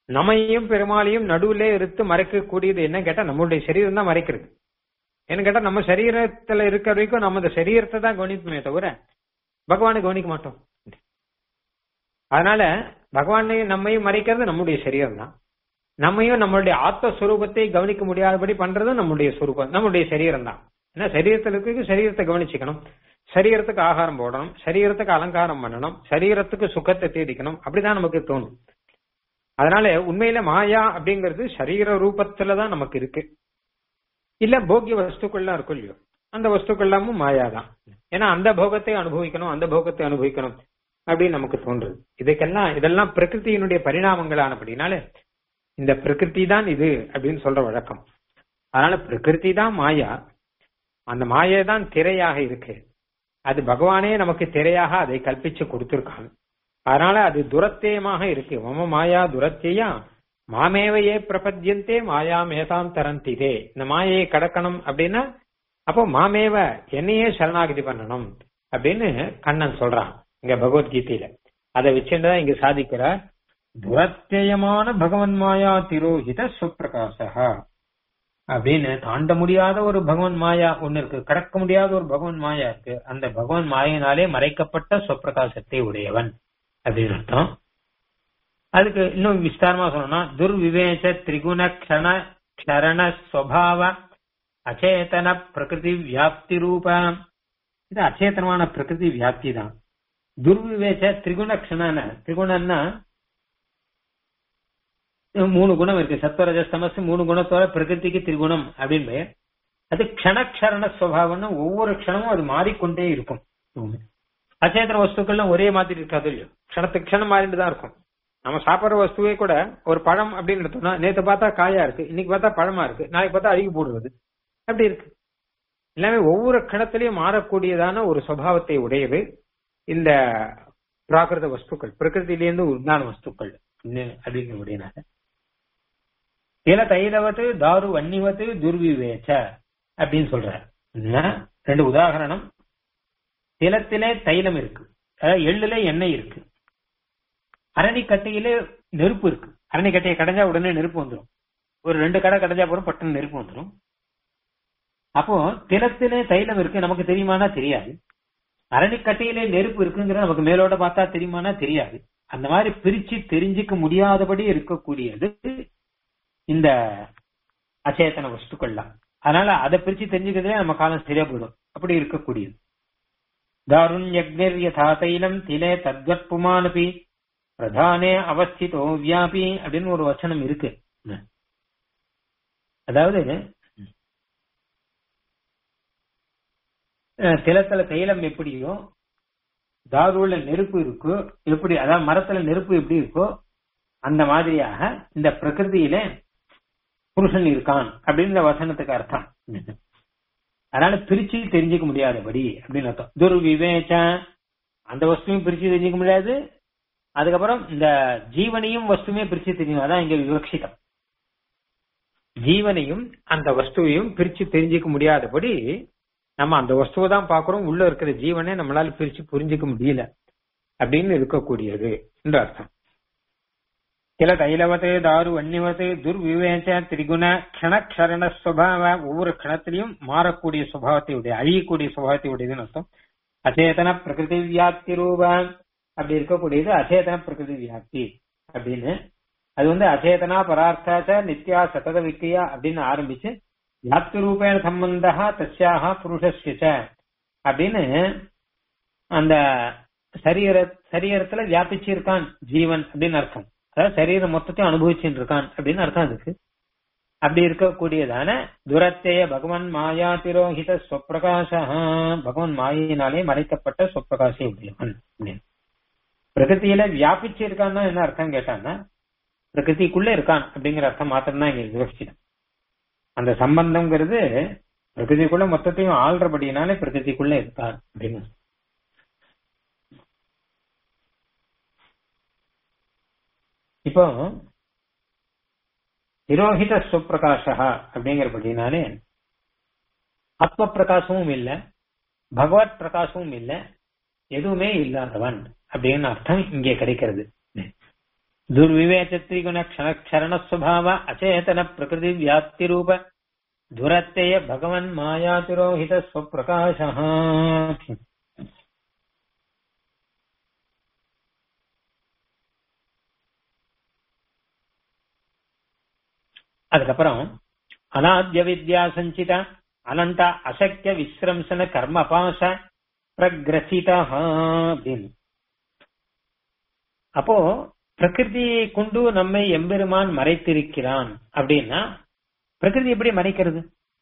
நம்மையும் பெருமாளையும் நடுவுல இருத்து மறைக்கக்கூடியது என்ன கேட்டா நம்மளுடைய சரீரம் தான் மறைக்கிறது என்ன கேட்டா நம்ம சரீரத்துல இருக்கிற வரைக்கும் நம்ம இந்த சரீரத்தை தான் கவனிப்போமே தவிர பகவானை கவனிக்க மாட்டோம் அதனால பகவானை நம்மையும் மறைக்கிறது நம்முடைய சரீரம் தான் நம்மையும் நம்மளுடைய ஆத்மஸ்வரூபத்தை கவனிக்க முடியாதபடி பண்றதும் நம்முடைய சுரூபம் நம்முடைய சரீரம் தான் ஏன்னா சரீரத்தில் இருக்க சரீரத்தை கவனிச்சுக்கணும் சரீரத்துக்கு ஆகாரம் போடணும் சரீரத்துக்கு அலங்காரம் பண்ணணும் சரீரத்துக்கு சுகத்தை தேடிக்கணும் அப்படிதான் நமக்கு தோணும் அதனால உண்மையில மாயா அப்படிங்கிறது சரீர ரூபத்துல தான் நமக்கு இருக்கு இல்ல போக்கிய வஸ்துக்கள்லாம் இருக்கும் இல்லையோ அந்த வஸ்துக்கள்லாமும் மாயா தான் ஏன்னா அந்த போகத்தை அனுபவிக்கணும் அந்த போகத்தை அனுபவிக்கணும் அப்படின்னு நமக்கு தோன்றுது இதுக்கெல்லாம் இதெல்லாம் பிரகிருதியினுடைய பரிணாமங்களானபடினால இந்த பிரகிருதி தான் இது அப்படின்னு சொல்ற வழக்கம் அதனால பிரகிருதி தான் மாயா அந்த மாயை தான் திரையாக இருக்கு அது பகவானே நமக்கு திரையாக அதை கல்பிச்சு கொடுத்திருக்கான் அதனால அது துரத்தேயமாக இருக்கு மம மாயா துரத்தியா மாமேவையே பிரபத்தியந்தே மாயா மேதாம் தரந்திதே இந்த மாயையை கடக்கணும் அப்படின்னா அப்போ மாமேவ என்னையே சரணாகதி பண்ணணும் அப்படின்னு கண்ணன் சொல்றான் இங்க பகவத்கீதையில அதை வச்சுட்டுதான் இங்க சாதிக்கிறார் துரத்தியமான பகவன் மாயா திரோஹித சுப்பிரகாசா அப்படின்னு தாண்ட முடியாத ஒரு பகவான் மாயா ஒண்ணு இருக்கு கடக்க முடியாத ஒரு பகவான் மாயா இருக்கு அந்த பகவான் மாயினாலே மறைக்கப்பட்ட சொப்பிரகாசத்தை உடையவன் அப்படின்னு அர்த்தம் அதுக்கு இன்னும் விஸ்தாரமா சொல்லணும்னா துர்விவேச திரிகுண க்ஷண க்ஷரண ஸ்வபாவ அச்சேதன பிரகிருதி வியாப்தி ரூப இது அச்சேதனமான பிரகிருதி வியாப்தி தான் துர்விவேச திரிகுண க்ஷணன திரிகுணன்னா மூணு குணம் இருக்கு சத்வரஜஸ்தமஸ் மூணு குணத்தோட பிரகிருதிக்கு திரிகுணம் அப்படின்னு பெயர் அது க்ஷணக்ஷரண சுவாவம்னு ஒவ்வொரு க்ஷணமும் அது மாறிக்கொண்டே இருக்கும் அச்சேதன வஸ்துக்கள்லாம் ஒரே மாதிரி இருக்காது இல்லையோ க்ஷணத்துக்கு க்ஷணம் மாறிட்டு தான் இருக்கும் நம்ம சாப்பிடுற வஸ்துவே கூட ஒரு பழம் அப்படின்னு எடுத்தோம்னா நேத்து பார்த்தா காயா இருக்கு இன்னைக்கு பார்த்தா பழமா இருக்கு நாளைக்கு பார்த்தா அழுகி போடுவது அப்படி இருக்கு எல்லாமே ஒவ்வொரு கணத்திலையும் மாறக்கூடியதான ஒரு சுவாவத்தை உடையது இந்த பிராகிருத வஸ்துக்கள் பிரகிருதியிலேருந்து உண்டான வஸ்துக்கள் அப்படிங்கிறபடினால தில தைலவத்து தாரு வன்னிவத்து துர்விவேச்ச அப்படின்னு சொல்றார் ரெண்டு உதாகரணம் திலத்திலே தைலம் இருக்கு அதாவது எள்ளுல எண்ணெய் இருக்கு அரணிக்கட்டையிலே நெருப்பு இருக்கு அரணிக்கட்டையை கடைஞ்சா உடனே நெருப்பு வந்துடும் ஒரு ரெண்டு கடை கடைஞ்சா போறோம் பட்டன் நெருப்பு வந்துடும் அப்போ திலத்திலே தைலம் இருக்கு நமக்கு தெரியுமானா தெரியாது அரணிக்கட்டையிலே நெருப்பு இருக்குங்கிற நமக்கு மேலோட பார்த்தா தெரியுமானா தெரியாது அந்த மாதிரி பிரிச்சு தெரிஞ்சுக்க முடியாதபடி இருக்கக்கூடியது இந்த அச்சேதன வஸ்துக்கள்லாம் அதனால அதை பிரிச்சு தெரிஞ்சுக்கிறதுலே நம்ம காலம் சரியா போயிடும் அப்படி இருக்கக்கூடியது தாருண்யக்னிர் யதா தைலம் திலே தத்வத் புமானபி பிரதானே அவஸ்திதோ வியாபி அப்படின்னு ஒரு வச்சனம் இருக்கு அதாவது திலத்துல தைலம் எப்படியோ தாருல நெருப்பு இருக்கோ எப்படி அதாவது மரத்துல நெருப்பு எப்படி இருக்கோ அந்த மாதிரியாக இந்த பிரகிருதியில புருஷன் இருக்கான் அப்படின்னு இந்த வசனத்துக்கு அர்த்தம் அதனால பிரிச்சு தெரிஞ்சுக்க முடியாதபடி அப்படின்னு அர்த்தம் துர்விவேச்ச அந்த வஸ்துவையும் பிரிச்சு தெரிஞ்சுக்க முடியாது அதுக்கப்புறம் இந்த ஜீவனையும் வஸ்துமே பிரிச்சு தெரியும் அதான் இங்க விவக்ஷிதம் ஜீவனையும் அந்த வஸ்துவையும் பிரிச்சு தெரிஞ்சுக்க முடியாதபடி நம்ம அந்த வஸ்துவை தான் பாக்குறோம் உள்ள இருக்கிற ஜீவனை நம்மளால பிரிச்சு புரிஞ்சுக்க முடியல அப்படின்னு இருக்கக்கூடியது என்று அர்த்தம் கில தைலவத்து தாரு வன்னிவத்து துர்விவேச்ச திரிகுண க்ஷணக்ஷரண சுவாவ ஒவ்வொரு க்ஷணத்திலையும் மாறக்கூடிய சுபாவத்தை உடைய அழியக்கூடிய சுபாவத்தை உடையதுன்னு அர்த்தம் அச்சேதன பிரகிருதி வியாப்தி ரூபம் அப்படி இருக்கக்கூடியது அச்சேதன பிரகிருதி வியாப்தி அப்படின்னு அது வந்து அச்சேதனா பரார்த்தாச்ச நித்யா சதத வித்தியா அப்படின்னு ஆரம்பிச்சு வியாப்தி ரூபேண சம்பந்தா தஸ்யாக புருஷஸ்ய அப்படின்னு அந்த சரீர சரீரத்துல வியாபிச்சு இருக்கான் ஜீவன் அப்படின்னு அர்த்தம் அதாவது சரீரம் மொத்தத்தையும் அனுபவிச்சுட்டு இருக்கான் அப்படின்னு அர்த்தம் அதுக்கு அப்படி இருக்கக்கூடியதான துரத்தைய பகவான் மாயா திரோஹித ஸ்வப்பிரகாச பகவான் மாயினாலே மறைக்கப்பட்ட ஸ்வப்பிரகாசை உடையவன் அப்படின்னு பிரகிருத்தியில வியாபிச்சு இருக்கான்னா என்ன அர்த்தம் கேட்டான்னா பிரகிருதிக்குள்ள இருக்கான் அப்படிங்கிற அர்த்தம் மாத்திரம் தான் இங்க விவசிச்சிடும் அந்த சம்பந்தம்ங்கிறது பிரகிருதிக்குள்ள மொத்தத்தையும் ஆள்றபடினாலே பிரகிருதிக்குள்ள இருக்கான் அப்படின்னு இப்போ திரோஹித சுப்பிரகாஷா அப்படிங்கிறபடினாலே ஆத்ம பிரகாசமும் இல்ல பகவத் பிரகாசமும் இல்ல எதுவுமே இல்லாதவன் அப்படின்னு அர்த்தம் இங்கே கிடைக்கிறது ದುರ್ವಿವೇಚತ್ರಿಗುಣ ಕ್ಷಣ ಕ್ಷರಣ ಸ್ವಭಾವ ಅಚೇತನ ಪ್ರಕೃತಿ ವ್ಯಾಪ್ತಿ ರೂಪ ದುರತ್ಯಯ ಭಗವನ್ ಮಾಯಾತಿರೋಹಿತ ಸ್ವಪ್ರಕಾಶ அதுக்கப்புறம் அநாத்திய வித்யா சஞ்சித அனந்த அசக்கிய விஸ்ரம்சன கர்மபாச பிரகிரசிதா அப்படின்னு அப்போ பிரகிருதியை கொண்டு நம்மை எம்பெருமான் மறைத்திருக்கிறான் அப்படின்னா பிரகிருதி எப்படி மறைக்கிறது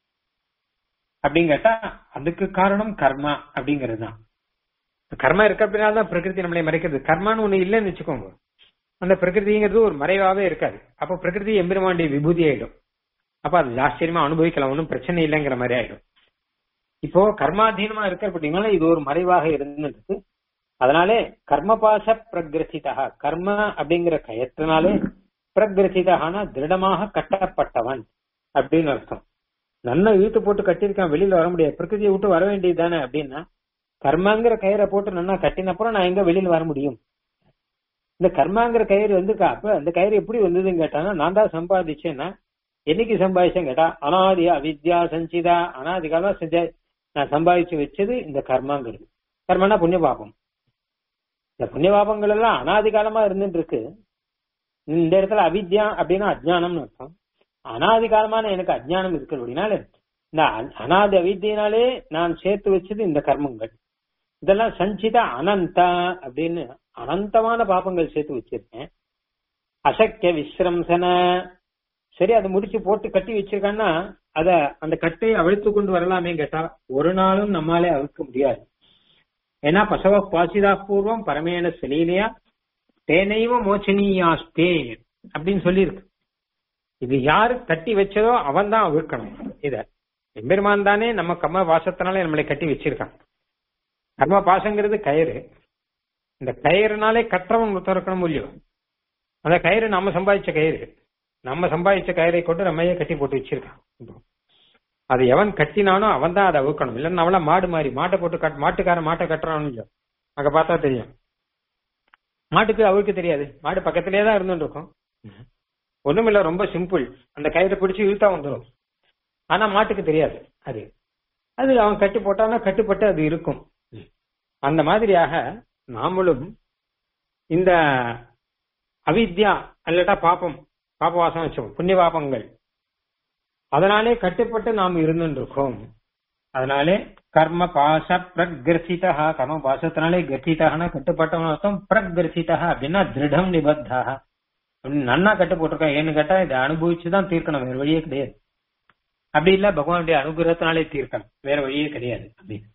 அப்படின்னு கேட்டா அதுக்கு காரணம் கர்மா அப்படிங்கிறது தான் கர்மா இருக்க அப்படின்னால்தான் பிரகிருதி நம்மளை மறைக்கிறது கர்மான்னு ஒண்ணு இல்லைன்னு வச்சுக்கோங்க அந்த பிரகிருதிங்கிறது ஒரு மறைவாவே இருக்காது அப்போ பிரகிருதி எம்பெருமானுடைய விபூதி ஆயிடும் அப்ப அது ஆச்சரியமா அனுபவிக்கலாம் ஒன்றும் பிரச்சனை இல்லைங்கிற மாதிரி ஆயிடும் இப்போ கர்மாதீனமா இருக்க அப்படின்னால இது ஒரு மறைவாக இருந்துருக்கு அதனாலே கர்மபாச பிரகிரசிதா கர்ம அப்படிங்கிற கயத்தினாலே பிரகிரசிதானா திருடமாக கட்டப்பட்டவன் அப்படின்னு அர்த்தம் நல்லா இழுத்து போட்டு கட்டியிருக்கான் வெளியில வர முடியாது பிரகிருதியை விட்டு வர வேண்டியது தானே அப்படின்னா கர்மாங்கிற கயிறை போட்டு நல்லா கட்டினப்புறம் நான் எங்க வெளியில வர முடியும் இந்த கர்மாங்கிற கயிறு வந்து அப்ப அந்த கயிறு எப்படி வந்ததுன்னு கேட்டானா நான் தான் சம்பாதிச்சேன்னா என்னைக்கு சம்பாதிச்சேன் கேட்டா அனாதி அவித்யா சஞ்சிதா அனாதி காலமா செஞ்ச நான் சம்பாதிச்சு வச்சது இந்த கர்மாங்கிறது கர்மனா புண்ணிய பாபம் இந்த புண்ணிய பாபங்கள் எல்லாம் அனாதி காலமா இருந்துட்டு இருக்கு இந்த இடத்துல அவித்யா அப்படின்னா அஜ்ஞானம்னு அர்த்தம் அனாதி காலமான எனக்கு அஜ்ஞானம் இருக்கு அப்படின்னால இந்த அனாதி அவித்தியினாலே நான் சேர்த்து வச்சது இந்த கர்மங்கள் இதெல்லாம் சஞ்சித அனந்தா அப்படின்னு அனந்தமான பாப்பங்கள் சேர்த்து வச்சிருக்கேன் அசக்கிய விஸ்ரம்சன சரி அதை முடிச்சு போட்டு கட்டி வச்சிருக்கான்னா அத அந்த கட்டையை அவிழ்த்து கொண்டு வரலாமே கேட்டா ஒரு நாளும் நம்மாலே அவிழ்க்க முடியாது ஏன்னா பசவ பாசிதா பூர்வம் பரமேன செலீலையா தேனைவ மோச்சனீயாஸ்தே அப்படின்னு சொல்லியிருக்கு இது யாரு கட்டி வச்சதோ அவன் தான் அவிழ்க்கணும் இத எம்பெருமான் தானே நம்ம கர்ம பாசத்தினாலே நம்மளை கட்டி வச்சிருக்கான் கர்ம பாசங்கிறது கயிறு இந்த கயிறுனாலே கற்றவன் ஒருத்தர் இருக்கணும் இல்லையோ அந்த கயிறு நம்ம சம்பாதிச்ச கயிறு நம்ம சம்பாதிச்ச கயிறை கொண்டு நம்மையே கட்டி போட்டு வச்சிருக்கான் இப்போ அது எவன் கட்டினானோ அவன் தான் அதை அவுக்கணும் இல்லைன்னா அவள மாடு மாதிரி மாட்டை போட்டு கட் மாட்டுக்காரன் மாட்டை கட்டுறான்னு இல்லையோ அங்க பார்த்தா தெரியும் மாட்டுக்கு அவுக்க தெரியாது மாடு பக்கத்திலேயே தான் இருந்துட்டு இருக்கும் ஒண்ணுமில்ல ரொம்ப சிம்பிள் அந்த கயிறை பிடிச்சு இழுத்தா வந்துடும் ஆனா மாட்டுக்கு தெரியாது அது அது அவன் கட்டி போட்டானா கட்டுப்பட்டு அது இருக்கும் அந்த மாதிரியாக நாமளும் இந்த அவித்யா அல்லட்டா பாப்பம் பாப்பவாசம் வச்சோம் புண்ணிய பாபங்கள் அதனாலே கட்டுப்பட்டு நாம் இருந்துருக்கோம் அதனாலே கர்ம பாச பிரகிரசிதா கர்ம பாசத்தினாலே கர்த்திதாகனா கட்டுப்பட்டவன் அர்த்தம் பிரகிரசிதா அப்படின்னா திருடம் நிபத்தாக நன்னா கட்டு போட்டிருக்கான் ஏன்னு கேட்டா இதை அனுபவிச்சுதான் தீர்க்கணும் வேற வழியே கிடையாது அப்படி இல்ல பகவானுடைய அனுகிரகத்தினாலே தீர்க்கணும் வேற வழியே கிடையாது அப்படின்னு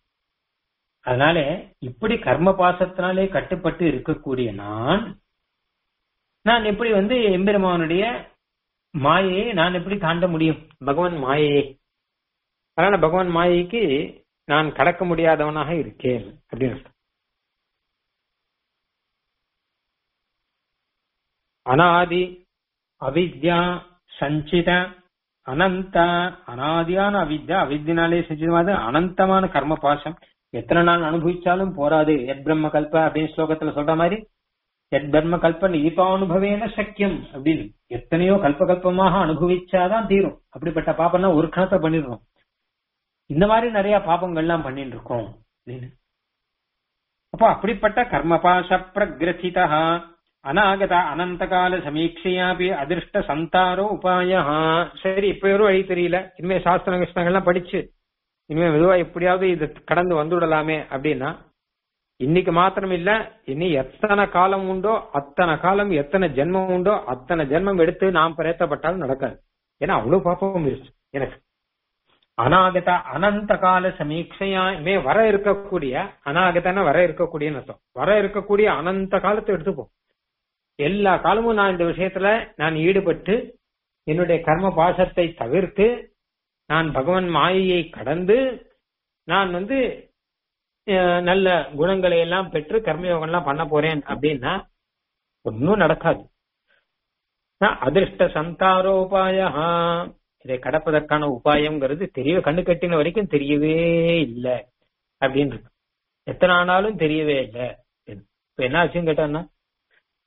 அதனால இப்படி கர்ம பாசத்தினாலே கட்டுப்பட்டு இருக்கக்கூடிய நான் நான் எப்படி வந்து எம்பெருமானுடைய மாயையை நான் எப்படி தாண்ட முடியும் பகவான் மாயையை அதனால பகவான் மாயைக்கு நான் கடக்க முடியாதவனாக இருக்கேன் அப்படின்னு அனாதி அவித்யா சஞ்சித அனந்த அனாதியான அவித்யா அவித்தினாலே செஞ்சது அனந்தமான கர்ம பாசம் எத்தனை நாள் அனுபவிச்சாலும் போராது எத் பிரம்ம கல்ப அப்படின்னு ஸ்லோகத்துல சொல்ற மாதிரி எத் பிரம்ம கல்ப நீபானுபவேன சக்கியம் அப்படின்னு எத்தனையோ கல்பகல்பமாக அனுபவிச்சாதான் தீரும் அப்படிப்பட்ட பாப்பம்னா ஒரு கணத்தை பண்ணிடுறோம் இந்த மாதிரி நிறைய பாப்பங்கள்லாம் பண்ணிட்டு இருக்கோம் அப்படின்னு அப்போ அப்படிப்பட்ட கர்மபாச பிரகிரசிதா அநாகத அனந்தகால சமீட்சையாபி அதிர்ஷ்ட சந்தாரோ உபாய சரி இப்ப ஒரு வழி தெரியல இனிமே சாஸ்திர கிருஷ்ணங்கள்லாம் படிச்சு இனிமே மெதுவா எப்படியாவது இது கடந்து வந்துடலாமே அப்படின்னா இன்னைக்கு மாத்திரம் இல்ல இனி எத்தனை காலம் உண்டோ அத்தனை காலம் எத்தனை ஜென்மம் உண்டோ அத்தனை ஜென்மம் எடுத்து நாம் பிரயத்தப்பட்டாலும் நடக்காது ஏன்னா அவ்வளவு பாப்பமும் இருக்கு எனக்கு அநாகத அனந்த கால சமீட்சையா இனிமே வர இருக்கக்கூடிய அநாகதன வர இருக்கக்கூடிய அர்த்தம் வர இருக்கக்கூடிய அனந்த காலத்தை எடுத்துப்போம் எல்லா காலமும் நான் இந்த விஷயத்துல நான் ஈடுபட்டு என்னுடைய கர்ம பாசத்தை தவிர்த்து நான் பகவான் மாயையை கடந்து நான் வந்து நல்ல குணங்களை எல்லாம் பெற்று கர்மயோகம் எல்லாம் பண்ண போறேன் அப்படின்னா ஒன்னும் நடக்காது அதிர்ஷ்ட சந்தாரோபாய இதை கடப்பதற்கான உபாயம்ங்கிறது தெரிய கண்ணு கட்டின வரைக்கும் தெரியவே இல்லை அப்படின்னு இருக்கு எத்தனை ஆனாலும் தெரியவே இல்லை இப்ப என்ன ஆச்சுன்னு கேட்டான்னா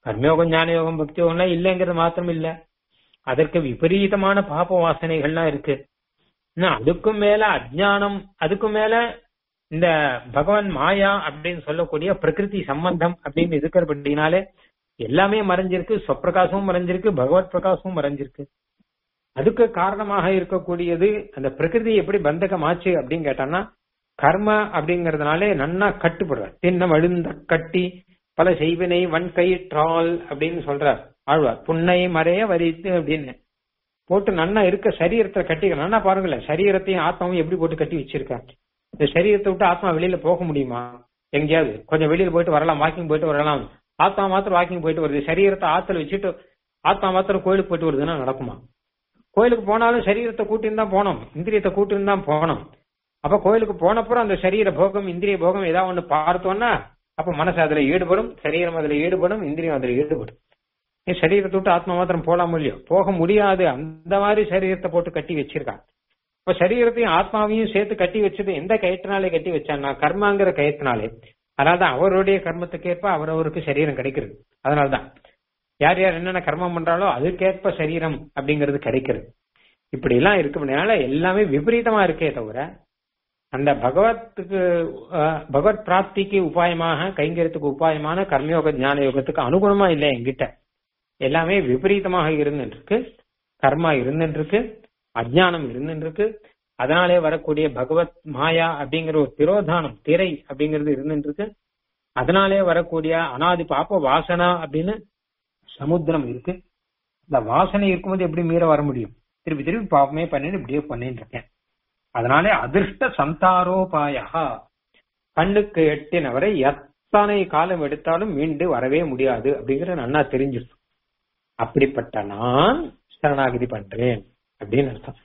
கர்மயோகம் ஞான யோகம் பக்தி யோகம்லாம் இல்லைங்கிறது மாத்திரம் இல்ல அதற்கு விபரீதமான பாப வாசனைகள்லாம் இருக்கு இன்னும் அதுக்கும் மேல அஜ்ஞானம் அதுக்கும் மேல இந்த பகவான் மாயா அப்படின்னு சொல்லக்கூடிய பிரகிருதி சம்பந்தம் அப்படின்னு இருக்கிறபடினாலே எல்லாமே மறைஞ்சிருக்கு சொப்பிரகாசமும் மறைஞ்சிருக்கு பகவத் பிரகாசமும் மறைஞ்சிருக்கு அதுக்கு காரணமாக இருக்கக்கூடியது அந்த பிரகிருதி எப்படி பந்தகமாச்சு அப்படின்னு கேட்டான்னா கர்ம அப்படிங்கறதுனாலே நன்னா கட்டுப்படுற தின்ன வழுந்த கட்டி பல செய்வினை வன்கயிற்றால் அப்படின்னு சொல்றார் ஆழ்வார் புன்னை மறைய வரித்து அப்படின்னு போட்டு நன்னா இருக்க சரீரத்தை கட்டிக்க நன்னா பாருங்களேன் சரீரத்தையும் ஆத்மாவும் எப்படி போட்டு கட்டி வச்சிருக்காங்க இந்த சரீரத்தை விட்டு ஆத்மா வெளியில போக முடியுமா எங்கேயாவது கொஞ்சம் வெளியில போயிட்டு வரலாம் வாக்கிங் போயிட்டு வரலாம் ஆத்மா மாத்திரம் வாக்கிங் போயிட்டு வருது சரீரத்தை ஆத்துல வச்சுட்டு ஆத்மா மாத்திரம் கோயிலுக்கு போயிட்டு வருதுன்னா நடக்குமா கோயிலுக்கு போனாலும் சரீரத்தை கூட்டின்னு தான் போனோம் இந்திரியத்தை கூட்டின்னு தான் போனோம் அப்ப கோயிலுக்கு போனப்புறம் அந்த சரீர போகம் இந்திரிய போகம் ஏதாவது ஒண்ணு பார்த்தோம்னா அப்ப மனசு அதுல ஈடுபடும் சரீரம் அதுல ஈடுபடும் இந்திரியம் அதுல ஈடுபடும் ஏன் சரீரத்தை விட்டு ஆத்மா மாத்திரம் போலாம் இல்லையோ போக முடியாது அந்த மாதிரி சரீரத்தை போட்டு கட்டி வச்சிருக்காங்க இப்ப சரீரத்தையும் ஆத்மாவையும் சேர்த்து கட்டி வச்சது எந்த கயிற்றுனாலே கட்டி வச்சான்னா கர்மாங்கிற கயிற்றுனாலே அதனாலதான் அவருடைய கர்மத்துக்கேற்ப அவரவருக்கு சரீரம் கிடைக்கிறது அதனாலதான் யார் யார் என்னென்ன கர்மம் பண்றாலோ அதுக்கேற்ப சரீரம் அப்படிங்கிறது கிடைக்கிறது இப்படி எல்லாம் இருக்கிறதுனால எல்லாமே விபரீதமா இருக்கே தவிர அந்த பகவத்துக்கு அஹ், பகவத் பிராப்திக்கு உபாயமாக கைங்கரியத்துக்கு உபாயமான கர்மயோக ஞான யோகத்துக்கு அனுகுணமா இல்லை என்கிட்ட எல்லாமே விபரீதமாக இருந்துட்டு இருக்கு கர்மா இருந்துட்டு இருக்கு அஜ்ஞானம் இருந்துட்டு இருக்கு அதனாலே வரக்கூடிய பகவத் மாயா அப்படிங்கிற ஒரு திரோதானம் திரை அப்படிங்கிறது இருந்துட்டு இருக்கு அதனாலே வரக்கூடிய அனாதி பாப்ப வாசனா அப்படின்னு சமுத்திரம் இருக்கு இந்த வாசனை இருக்கும்போது எப்படி மீற வர முடியும் திருப்பி திருப்பி பாவமே பண்ணிட்டு இப்படியே பண்ணிட்டு இருக்கேன் அதனாலே அதிர்ஷ்ட சந்தாரோபாயா கண்ணுக்கு எட்டினவரை எத்தனை காலம் எடுத்தாலும் மீண்டு வரவே முடியாது அப்படிங்கிற நன்னா தெரிஞ்சிருக்கும் அப்படிப்பட்ட நான் சரணாகதி பண்றேன் அப்படின்னு அர்த்தம்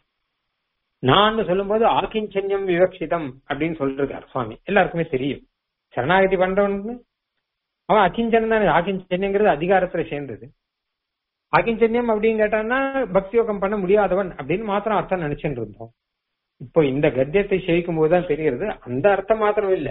நான் சொல்லும்போது ஆக்கிஞ்சன்யம் விவக்ஷிதம் அப்படின்னு சொல்லிருக்காரு சுவாமி எல்லாருக்குமே தெரியும் சரணாகதி பண்றவனுக்கு அவன் அகிஞ்சன் தானே ஆக்கிஞ்சன்யங்கிறது அதிகாரத்துல சேர்ந்தது ஆக்கிஞ்சன்யம் அப்படின்னு கேட்டான்னா பக்தி யோகம் பண்ண முடியாதவன் அப்படின்னு மாத்திரம் அர்த்தம் நினைச்சுட்டு இருந்தோம் இப்போ இந்த கத்தியத்தை சேவிக்கும் போதுதான் தெரிகிறது அந்த அர்த்தம் மாத்திரம் இல்ல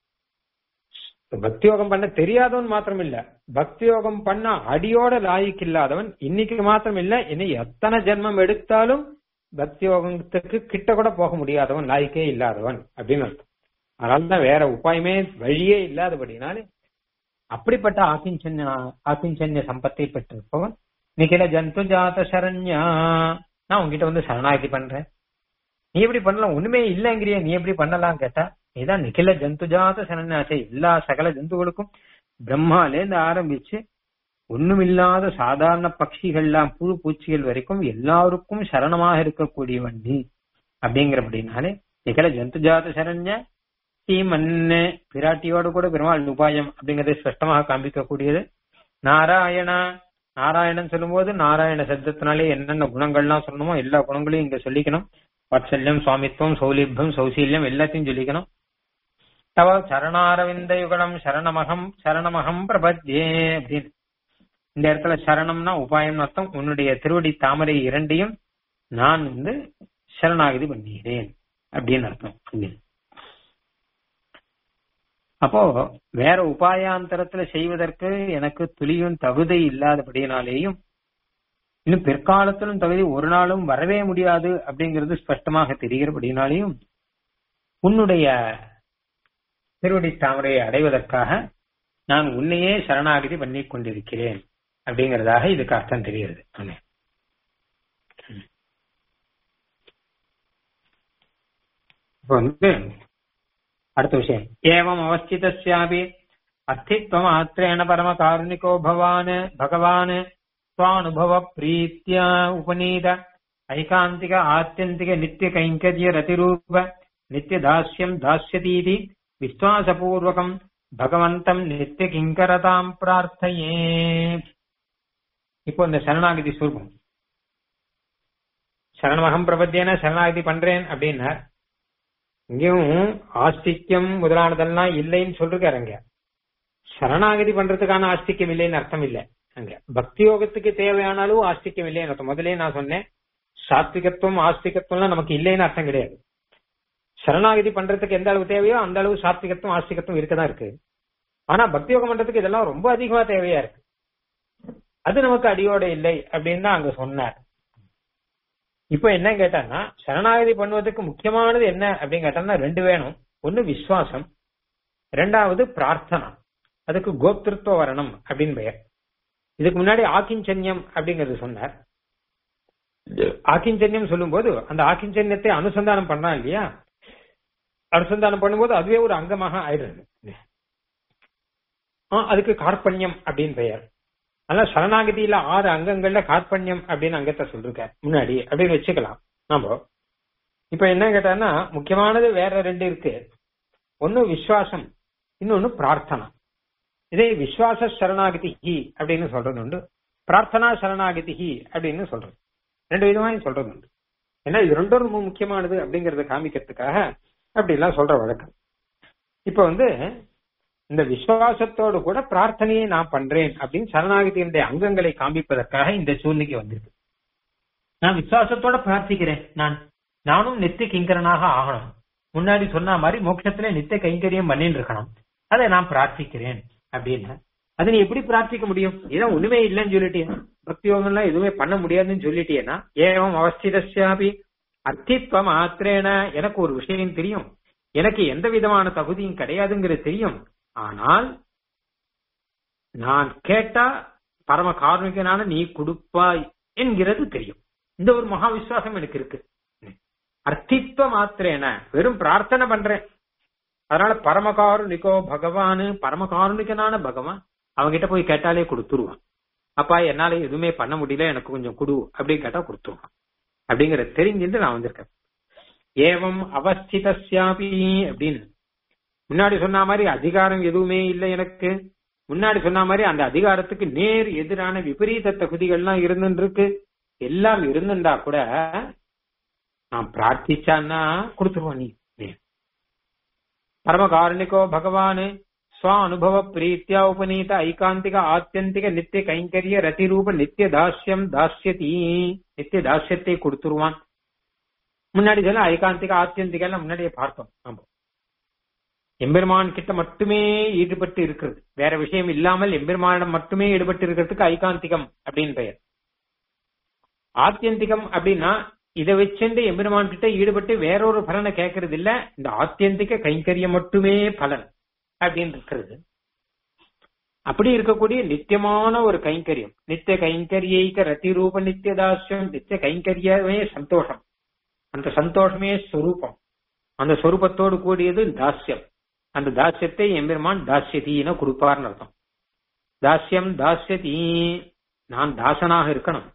பக்தி யோகம் பண்ண தெரியாதவன் மாத்திரம் இல்ல பக்தி யோகம் பண்ண அடியோட லாய்க்கு இல்லாதவன் இன்னைக்கு மாத்திரம் இல்ல இனி எத்தனை ஜென்மம் எடுத்தாலும் பக்தி யோகத்துக்கு கிட்ட கூட போக முடியாதவன் லாய்க்கே இல்லாதவன் அப்படின்னு அர்த்தம் அதனாலதான் வேற உபாயமே வழியே இல்லாதபடினாலே அப்படிப்பட்ட ஆக்கிஞ்சன்ய ஆக்கிஞ்சன்ய சம்பத்தை பெற்றிருப்பவன் நிகில ஜந்து ஜாத சரண்யா நான் உங்ககிட்ட வந்து சரணாகதி பண்றேன் நீ எப்படி பண்ணலாம் ஒண்ணுமே இல்லைங்கிறிய நீ எப்படி பண்ணலாம் கேட்டா நீதான் நிகில ஜந்து ஜாத சரண்யாசை எல்லா சகல ஜந்துகளுக்கும் பிரம்மாலேருந்து ஆரம்பிச்சு ஒண்ணுமில்லாத சாதாரண பட்சிகள்லாம் புழு பூச்சிகள் வரைக்கும் எல்லாருக்கும் சரணமாக இருக்கக்கூடியவன் நீ அப்படிங்கிறபடினாலே நிகழ ஜந்து ஜாத சரண்ய சீமன்னு பிராட்டியோடு கூட பெருமாள் உபாயம் அப்படிங்கறதை ஸ்பஷ்டமாக காண்பிக்கக்கூடியது நாராயணா நாராயணன் சொல்லும்போது நாராயண சப்தத்தினாலே என்னென்ன குணங்கள்லாம் சொல்லணுமோ எல்லா குணங்களையும் இங்க சொல்லிக்கணும் வாத்சல்யம் சுவாமித்துவம் சௌலிபம் சௌசீல்யம் எல்லாத்தையும் சொல்லிக்கணும் தவ சரணாரவிந்த யுகனம் சரணமகம் சரணமகம் பிரபத்யே அப்படின்னு இந்த இடத்துல சரணம்னா உபாயம் அர்த்தம் உன்னுடைய திருவடி தாமரை இரண்டையும் நான் வந்து சரணாகதி பண்ணுகிறேன் அப்படின்னு அர்த்தம் அப்படின்னு. அப்போ வேற உபாயாந்தரத்துல செய்வதற்கு எனக்கு துளியும் தகுதி இல்லாதபடியினாலேயும் இன்னும் பிற்காலத்திலும் தகுதி ஒரு நாளும் வரவே முடியாது அப்படிங்கிறது ஸ்பஷ்டமாக தெரிகிறபடினாலேயும் உன்னுடைய திருவடி தாமரையை அடைவதற்காக நான் உன்னையே சரணாகதி பண்ணி கொண்டிருக்கிறேன் அப்படிங்கறதாக இதுக்கு அர்த்தம் தெரிகிறது ஆமென். இப்ப வந்து அடுத்த விஷயம் ஏவம் அவஸ்திதஸ்யாபி அர்த்தித்வமாத்திரேண பரம காருணிகோ பவான் பகவான் ஸ்வானுபவ பிரீத்தியா உபநீத ஐகாந்திக ஆத்தியந்திக நித்திய கைங்கரிய ரதிரூப நித்திய தாஸ்யம் தாஸ்யதீதி விஸ்வாசபூர்வகம் பகவந்தம் நித்திய கிங்கரதாம் பிரார்த்தையே இப்போ இந்த சரணாகதி சுரூபம் சரணமகம் பிரபத்தியன சரணாகதி பண்றேன் அப்படின்னார் இங்கேயும் ஆஸ்திக்யம் முதலானதெல்லாம் இல்லைன்னு சொல்லிருக்காரு அங்க சரணாகதி பண்றதுக்கான ஆஸ்திக்யம் இல்லைன்னு அர்த்தம் இல்ல அங்க பக்தி யோகத்துக்கு தேவையான அளவு ஆஸ்திக்யம் இல்லைன்னு அர்த்தம் முதலே நான் சொன்னேன் சாத்விகத்துவம் ஆஸ்திகத்துவம்லாம் நமக்கு இல்லைன்னு அர்த்தம் கிடையாது சரணாகதி பண்றதுக்கு எந்த அளவு தேவையோ அந்த அளவு சாத்விகத்துவம் ஆஸ்திகத்துவம் இருக்கதான் இருக்கு ஆனா பக்தி யோகம் பண்றதுக்கு இதெல்லாம் ரொம்ப அதிகமா தேவையா இருக்கு அது நமக்கு அடியோட இல்லை அப்படின்னு தான் அங்க சொன்னார் இப்ப என்ன கேட்டான்னா சரணாகதி பண்ணுவதற்கு முக்கியமானது என்ன அப்படின்னு கேட்டான்னா ரெண்டு வேணும் ஒன்னு விசுவாசம் ரெண்டாவது பிரார்த்தனா அதுக்கு கோப்திருத்துவ வரணம் அப்படின்னு பெயர் இதுக்கு முன்னாடி ஆக்கிஞ்சன்யம் அப்படிங்கறது சொன்னார் ஆக்கிஞ்சன்யம் சொல்லும்போது அந்த ஆக்கிஞ்சன்யத்தை அனுசந்தானம் பண்றான் இல்லையா அனுசந்தானம் பண்ணும்போது அதுவே ஒரு அங்கமாக ஆயிடுறது ஆ, அதுக்கு கார்பண்யம் அப்படின்னு பெயர் ஆனா சரணாகதியில ஆறு அங்கங்கள்ல கார்பண்யம் அப்படின்னு அங்கத்தை சொல்லிருக்கார் முன்னாடி அப்படின்னு வச்சுக்கலாம் நாம இப்ப என்ன கேட்டான்னா முக்கியமானது வேற ரெண்டு இருக்கு ஒன்னு விசுவாசம் இன்னொன்னு பிரார்த்தனா இதே விசுவாச சரணாகதி அப்படின்னு சொல்றது உண்டு பிரார்த்தனா சரணாகதி அப்படின்னு சொல்றது ரெண்டு விதமாக சொல்றது உண்டு ஏன்னா இது ரெண்டும் ரொம்ப முக்கியமானது அப்படிங்கறத காமிக்கிறதுக்காக அப்படி எல்லாம் சொல்ற வழக்கம் இப்ப வந்து இந்த விசுவாசத்தோடு கூட பிரார்த்தனையை நான் பண்றேன் அப்படின்னு சரணாகதியினுடைய அங்கங்களை காண்பிப்பதற்காக இந்த சூழ்நிலைக்கு வந்திருக்கு நான் விசுவாசத்தோட பிரார்த்திக்கிறேன் நான் நானும் நித்திய கிங்கரனாக ஆகணும் முன்னாடி சொன்ன மாதிரி மோட்சத்துல நித்திய கைங்கரியம் பண்ணிட்டு இருக்கணும் அதை நான் பிரார்த்திக்கிறேன் அப்படின்னு அது நீ எப்படி பிரார்த்திக்க முடியும் இதான் ஒண்ணுமே இல்லைன்னு சொல்லிட்டியா பக்தி யோகம்லாம் எதுவுமே பண்ண முடியாதுன்னு சொல்லிட்டியேனா ஏவம் அவஸ்திதஸ்யாபி அர்த்தித்வ மாத்திரேன எனக்கு ஒரு விஷயம் தெரியும் எனக்கு எந்த விதமான தகுதியும் கிடையாதுங்கிறது தெரியும் ஆனால் நான் கேட்டா பரம காரணிகனான நீ கொடுப்பாய் என்கிறது தெரியும் இந்த ஒரு மகா விசுவாசம் எனக்கு இருக்கு அர்த்தித்வ மாத்திரேன வெறும் பிரார்த்தனை பண்றேன் அதனால பரமகாருணிகோ பகவான் பரமகாருணிகனான பகவான் அவங்கிட்ட போய் கேட்டாலே கொடுத்துருவான் அப்பா என்னால எதுவுமே பண்ண முடியல எனக்கு கொஞ்சம் கொடு அப்படின்னு கேட்டா கொடுத்துருவான் அப்படிங்கறத தெரிஞ்சுட்டு நான் வந்திருக்கேன் ஏவம் அவஸ்திதஸ்யாபி அப்படின்னு முன்னாடி சொன்ன மாதிரி அதிகாரம் எதுவுமே இல்லை எனக்கு முன்னாடி சொன்ன மாதிரி அந்த அதிகாரத்துக்கு நேர் எதிரான விபரீத தகுதிகள்லாம் இருந்துட்டு இருக்கு எல்லாம் இருந்துட்டா கூட நான் பிரார்த்திச்சான்னா கொடுத்துருவான் நீ நீ. பரமகாருணிகோ பகவான் ஸ்வ அனுபவ பிரீத்தியா உபநீத ஐகாந்திக ஆத்தியந்திக நித்திய கைங்கரிய ரதிரூப நித்திய தாஸ்யம் தாஸ்யதி நித்திய தாஸ்யத்தை கொடுத்துருவான் முன்னாடி சொல்ல ஐகாந்திக ஆத்தியந்திக எல்லாம் முன்னாடியே பார்த்தோம் ஆமா எம்பெருமான் கிட்ட மட்டுமே ஈடுபட்டு இருக்கிறது வேற விஷயம் இல்லாமல் எம்பெருமானிடம் மட்டுமே ஈடுபட்டு இருக்கிறதுக்கு ஐகாந்திகம் அப்படின்னு பெயர் ஆத்தியந்திகம் அப்படின்னா இதை வச்சுட்டு எம்பெருமான் கிட்ட ஈடுபட்டு வேறொரு பலனை கேட்கறது இல்ல இந்த ஆத்தியந்திக கைங்கரியம் மட்டுமே பலன் அப்படின்னு இருக்கிறது அப்படி இருக்கக்கூடிய நித்தியமான ஒரு கைங்கரியம் நித்திய கைங்கரியைக்க ரத்திரூப நித்தியதாசியம் நித்திய கைங்கரியமே சந்தோஷம் அந்த சந்தோஷமே ஸ்வரூபம் அந்த ஸ்வரூபத்தோடு கூடியது தாஸ்யம் அந்த தாஸ்யத்தை எம்பெருமான் தாஸ்யதீன கொடுப்பார்னு அர்த்தம் தாஸ்யம் தாஸ்யதி நான் தாசனாக இருக்கணும்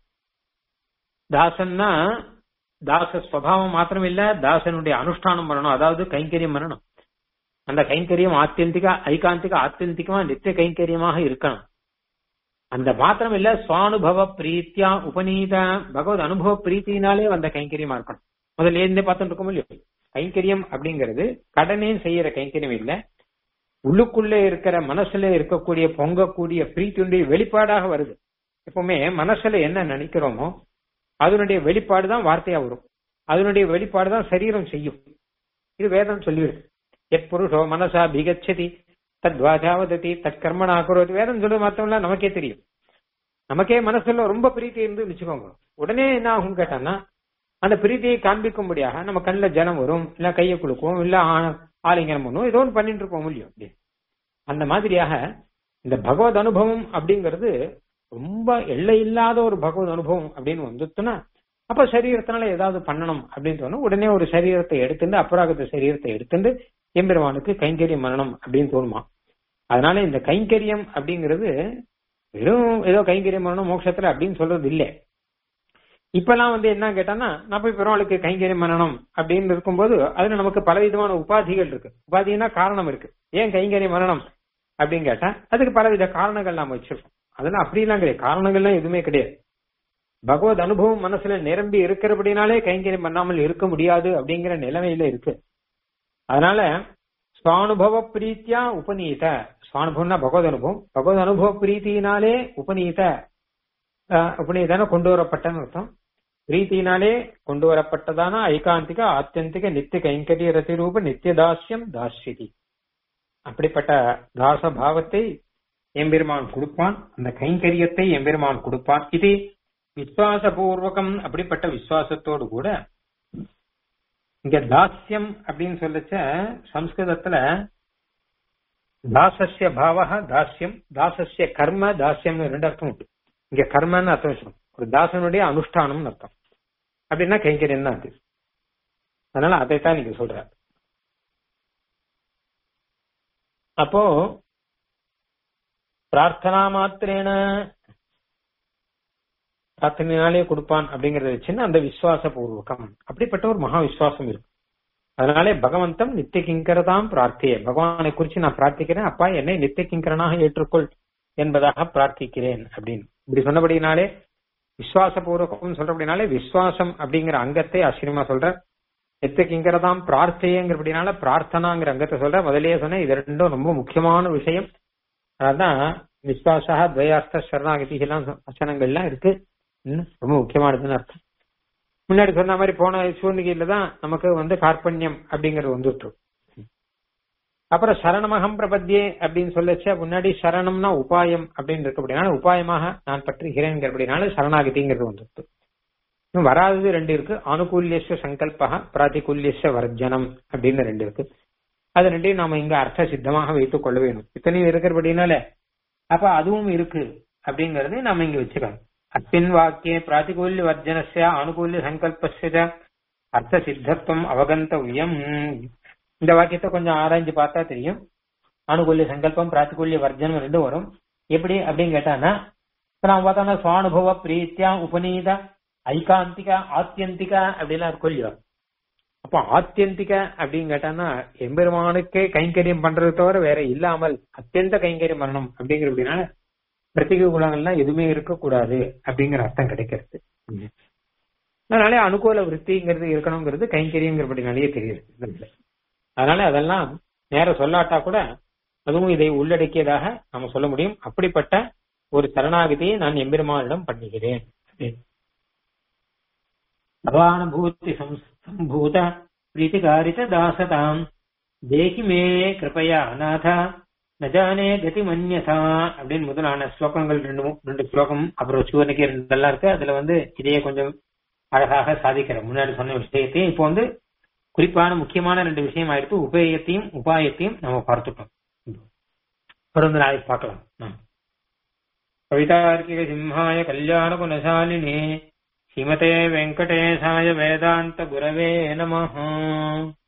தாசன்னா தாச ஸ்வபாவம் மாத்திரம் இல்ல தாசனுடைய அனுஷ்டானம் பண்ணணும் அதாவது கைங்கரியம் பண்ணணும் அந்த கைங்கரியம் ஆத்தியந்திக ஐகாந்திக ஆத்தியந்திகமா நித்திய கைங்கரியமாக இருக்கணும் அந்த மாத்திரம் இல்ல சுவானுபவ பிரீத்தியா உபநீத பகவத் அனுபவ பிரீத்தினாலே வந்த கைங்கரியமா இருக்கணும் முதல்ல இருந்தே பார்த்துட்டு இருக்கோம் இல்லையோ கைங்கரியம் அப்படிங்கிறது கடனே செய்யற கைங்கரியம் இல்ல உள்ளுக்குள்ளே இருக்கிற மனசுல இருக்கக்கூடிய பொங்கக்கூடிய பிரீத்தியுடைய வெளிப்பாடாக வருது எப்பவுமே மனசுல என்ன நினைக்கிறோமோ அதனுடைய வெளிப்பாடு தான் வார்த்தையா வரும் அதனுடைய வெளிப்பாடு தான் சரீரம் செய்யும் இது வேதம் சொல்லிவிடு எத் புருஷோ மனசா பிகச்சதி தத் வாஜாவததி தத் கர்மனா குரோதி வேதம் சொல்றது மாத்தம்ல நமக்கே தெரியும் நமக்கே மனசுல ரொம்ப பிரீத்தி இருந்து வச்சுக்கோங்க உடனே என்ன ஆகும் கேட்டான்னா அந்த பிரீத்தியை காண்பிக்கும்படியாக நம்ம கண்ணுல ஜனம் வரும் இல்ல கையை குலுக்குவோம் இல்ல ஆ- ஆலிங்கனம் பண்ணுவோம் ஏதோ ஒன்று பண்ணிட்டு இருப்போம் இல்லையோ அப்படி. அந்த மாதிரியாக இந்த பகவத் அனுபவம் அப்படிங்கிறது ரொம்ப எல்லை இல்லாத ஒரு பகவத் அனுபவம் அப்படின்னு வந்துச்சுன்னா அப்ப சரீரத்தினால ஏதாவது பண்ணணும் அப்படின்னு தோணும் உடனே ஒரு சரீரத்தை எடுத்துட்டு அபராகத்த சரீரத்தை எடுத்துட்டு எம்பெருமானுக்கு கைங்கரியம் பண்ணணும் அப்படின்னு தோணுமா அதனால இந்த கைங்கரியம் அப்படிங்கிறது வெறும் ஏதோ கைங்கரியம் பண்ணணும் மோட்சத்துல அப்படின்னு சொல்றது இல்லை இப்பெல்லாம் வந்து என்ன கேட்டான்னா நான் போய் பெருமாளுக்கு கைங்கரியம் பண்ணணும் அப்படின்னு இருக்கும்போது அதுல நமக்கு பலவிதமான உபாதிகள் இருக்கு உபாதினா காரணம் இருக்கு ஏன் கைங்கரியம் பண்ணணும் அப்படின்னு கேட்டா அதுக்கு பலவித காரணங்கள் நாம வச்சிருக்கோம் அதெல்லாம் அப்படிலாம் கிடையாது காரணங்கள்லாம் எதுவுமே கிடையாது பகவத் அனுபவம் மனசுல நிரம்பி இருக்கிறபடினாலே கைங்கரியம் பண்ணாமல் இருக்க முடியாது அப்படிங்கிற நிலைமையில இருக்கு அதனால சுவானுபவ பிரீத்தியா உபநீத சுவானுபவம்னா பகவத் அனுபவம் பகவத் அனுபவ பிரீத்தினாலே உபநீத அஹ், உபநீதன கொண்டு வரப்பட்டன்னு அர்த்தம் பிரீத்தினாலே கொண்டு வரப்பட்டதான ஐகாந்திக ஆத்தியந்திக நித்திய கைங்கரிய ரதிரூப நித்திய தாஸ்யம் தாஸ்யதி அப்படிப்பட்ட தாச பாவத்தை எம்பெருமான் கொடுப்பான் அந்த கைங்கரியத்தை எம்பெருமான் கொடுப்பான் இது விசுவாசபூர்வகம் அப்படிப்பட்ட விசுவாசத்தோடு கூட இங்க தாஸ்யம் அப்படின்னு சொல்லச்ச சம்ஸ்கிருதத்துல தாசஸ்ய பாவக தாஸ்யம் தாசஸ்ய கர்ம தாஸ்யம்னு ரெண்டு அர்த்தம் உண்டு இங்க கர்மன்னு அர்த்தம் வச்சுக்கணும் ஒரு தாசனுடைய அனுஷ்டானம்னு அர்த்தம் அப்படின்னா கைங்கரியம் தான் அது அதனால அதைத்தான் நீங்க சொல்ற அப்போ பிரார்த்தனா மாத்திரேன பிரார்த்தனையினாலே கொடுப்பான் அப்படிங்கறத வச்சுன்னு அந்த விசுவாச பூர்வகம் அப்படிப்பட்ட ஒரு மகா விசுவாசம் இருக்கு அதனாலே பகவந்தம் நித்திய கிங்கரதாம் பிரார்த்தியே பகவானை குறிச்சு நான் பிரார்த்திக்கிறேன் அப்பா என்னை நித்திய கிங்கரனாக ஏற்றுக்கொள் என்பதாக பிரார்த்திக்கிறேன் அப்படின்னு இப்படி சொன்னபடினாலே விசுவாச பூர்வகம் சொல்றபடினாலே விசுவாசம் அப்படிங்கிற அங்கத்தை ஆச்சரியமா சொல்ற நித்திய கிங்கரதாம் பிரார்த்தையங்கிறபடினால பிரார்த்தனாங்கிற அங்கத்தை சொல்ற முதல்லயே சொன்னேன் இது ரெண்டும் ரொம்ப முக்கியமான விஷயம் அதான் விஸ்வாசா துவயார்த்த சரணாகதி எல்லாம் வச்சனங்கள்லாம் இருக்கு இன்னும் ரொம்ப முக்கியமானதுன்னு அர்த்தம் முன்னாடி சொன்ன மாதிரி போன சூழ்நிலையில தான் நமக்கு வந்து கார்பண்யம் அப்படிங்கறது வந்துட்டு அப்புறம் சரணமகம் பிரபத்தியே அப்படின்னு சொல்லச்ச முன்னாடி சரணம்னா உபாயம் அப்படின்னு இருக்கு அப்படின்னா உபாயமாக நான் பற்றுகிறேங்கிறபடினால சரணாகதிங்கிறது வந்துட்டு இன்னும் வராதது ரெண்டு இருக்கு அனுகூல்யஸ்வ சங்கல்பா பிராதிகூல்யஸ்வ வர்ஜனம் அப்படின்னு ரெண்டு இருக்கு அது ரெண்டையும் நாம இங்க அர்த்த சித்தமாக வைத்துக் கொள்ள வேணும் இத்தனையும் இருக்கிறபடினால அப்ப அதுவும் இருக்கு அப்படிங்கறது நாம இங்க வச்சுக்கலாம் அஸ்மின் வாக்கிய பிராதிகூல்ய வர்ஜனஸ்ய அனுகூல்ய சங்கல்பஸ்ய அர்த்த சித்தத்துவம் அவகந்தவியம் இந்த வாக்கியத்தை கொஞ்சம் ஆராய்ஞ்சு பார்த்தா தெரியும் அனுகூல்ய சங்கல்பம் பிராத்திகூல்ய வர்ஜனம் ரெண்டும் வரும் எப்படி அப்படின்னு கேட்டானா நான் பார்த்தோம்னா சுவானுபவ பிரீத்தியா உபநீத ஐகாந்திகா ஆத்தியந்திகா அப்படிலாம் இருக்கும் இல்லையோ அப்போ ஆத்தியந்திக அப்படின்னு கேட்டானா எம்பெருமானுக்கே கைங்கரியம் பண்றது தவிர வேற இல்லாமல் அத்தியந்த கைங்கரியம் பண்ணணும் அப்படிங்கிற அப்படின்னா பிரத்திக குணங்கள்லாம் எதுவுமே இருக்கக்கூடாது அப்படிங்கிற அர்த்தம் கிடைக்கிறது அதனால அனுகூல விற்பிங்கிறது இருக்கணுங்கிறது கைங்கரியங்கிறபடினாலேயே தெரியுது அதனால அதெல்லாம் நேர சொல்லாட்டா கூட அதுவும் இதை உள்ளடக்கியதாக நம்ம சொல்ல முடியும் அப்படிப்பட்ட ஒரு சரணாகதியை நான் எம்பெருமானிடம் பண்ணுகிறேன் பகவானுபூதி சம்பூத பிரீத்திகாரித தாசதாம் தேகி மே கிருபையா அநாத நஜானே கதி மன்யதா அப்படின்னு முதலான ஸ்லோகங்கள் ரெண்டு ரெண்டு ஸ்லோகம் அப்புறம் சிவனுக்கு ரெண்டெல்லாம் இருக்கு அதுல வந்து இதையே கொஞ்சம் அழகாக சாதிக்கிற முன்னாடி சொன்ன விஷயத்தையும் இப்போ வந்து குறிப்பான முக்கியமான ரெண்டு விஷயம் ஆயிடுத்து உபயத்தையும் உபாயத்தையும் நம்ம பார்த்துட்டோம் தொடர்ந்து நாளைக்கு பார்க்கலாம் கவிதார்க்கிக சிம்ஹாய கல்யாண குணசாலினே ஸ்ரீமதே வெங்கடேசாய வேதாந்த குரவே நமஹ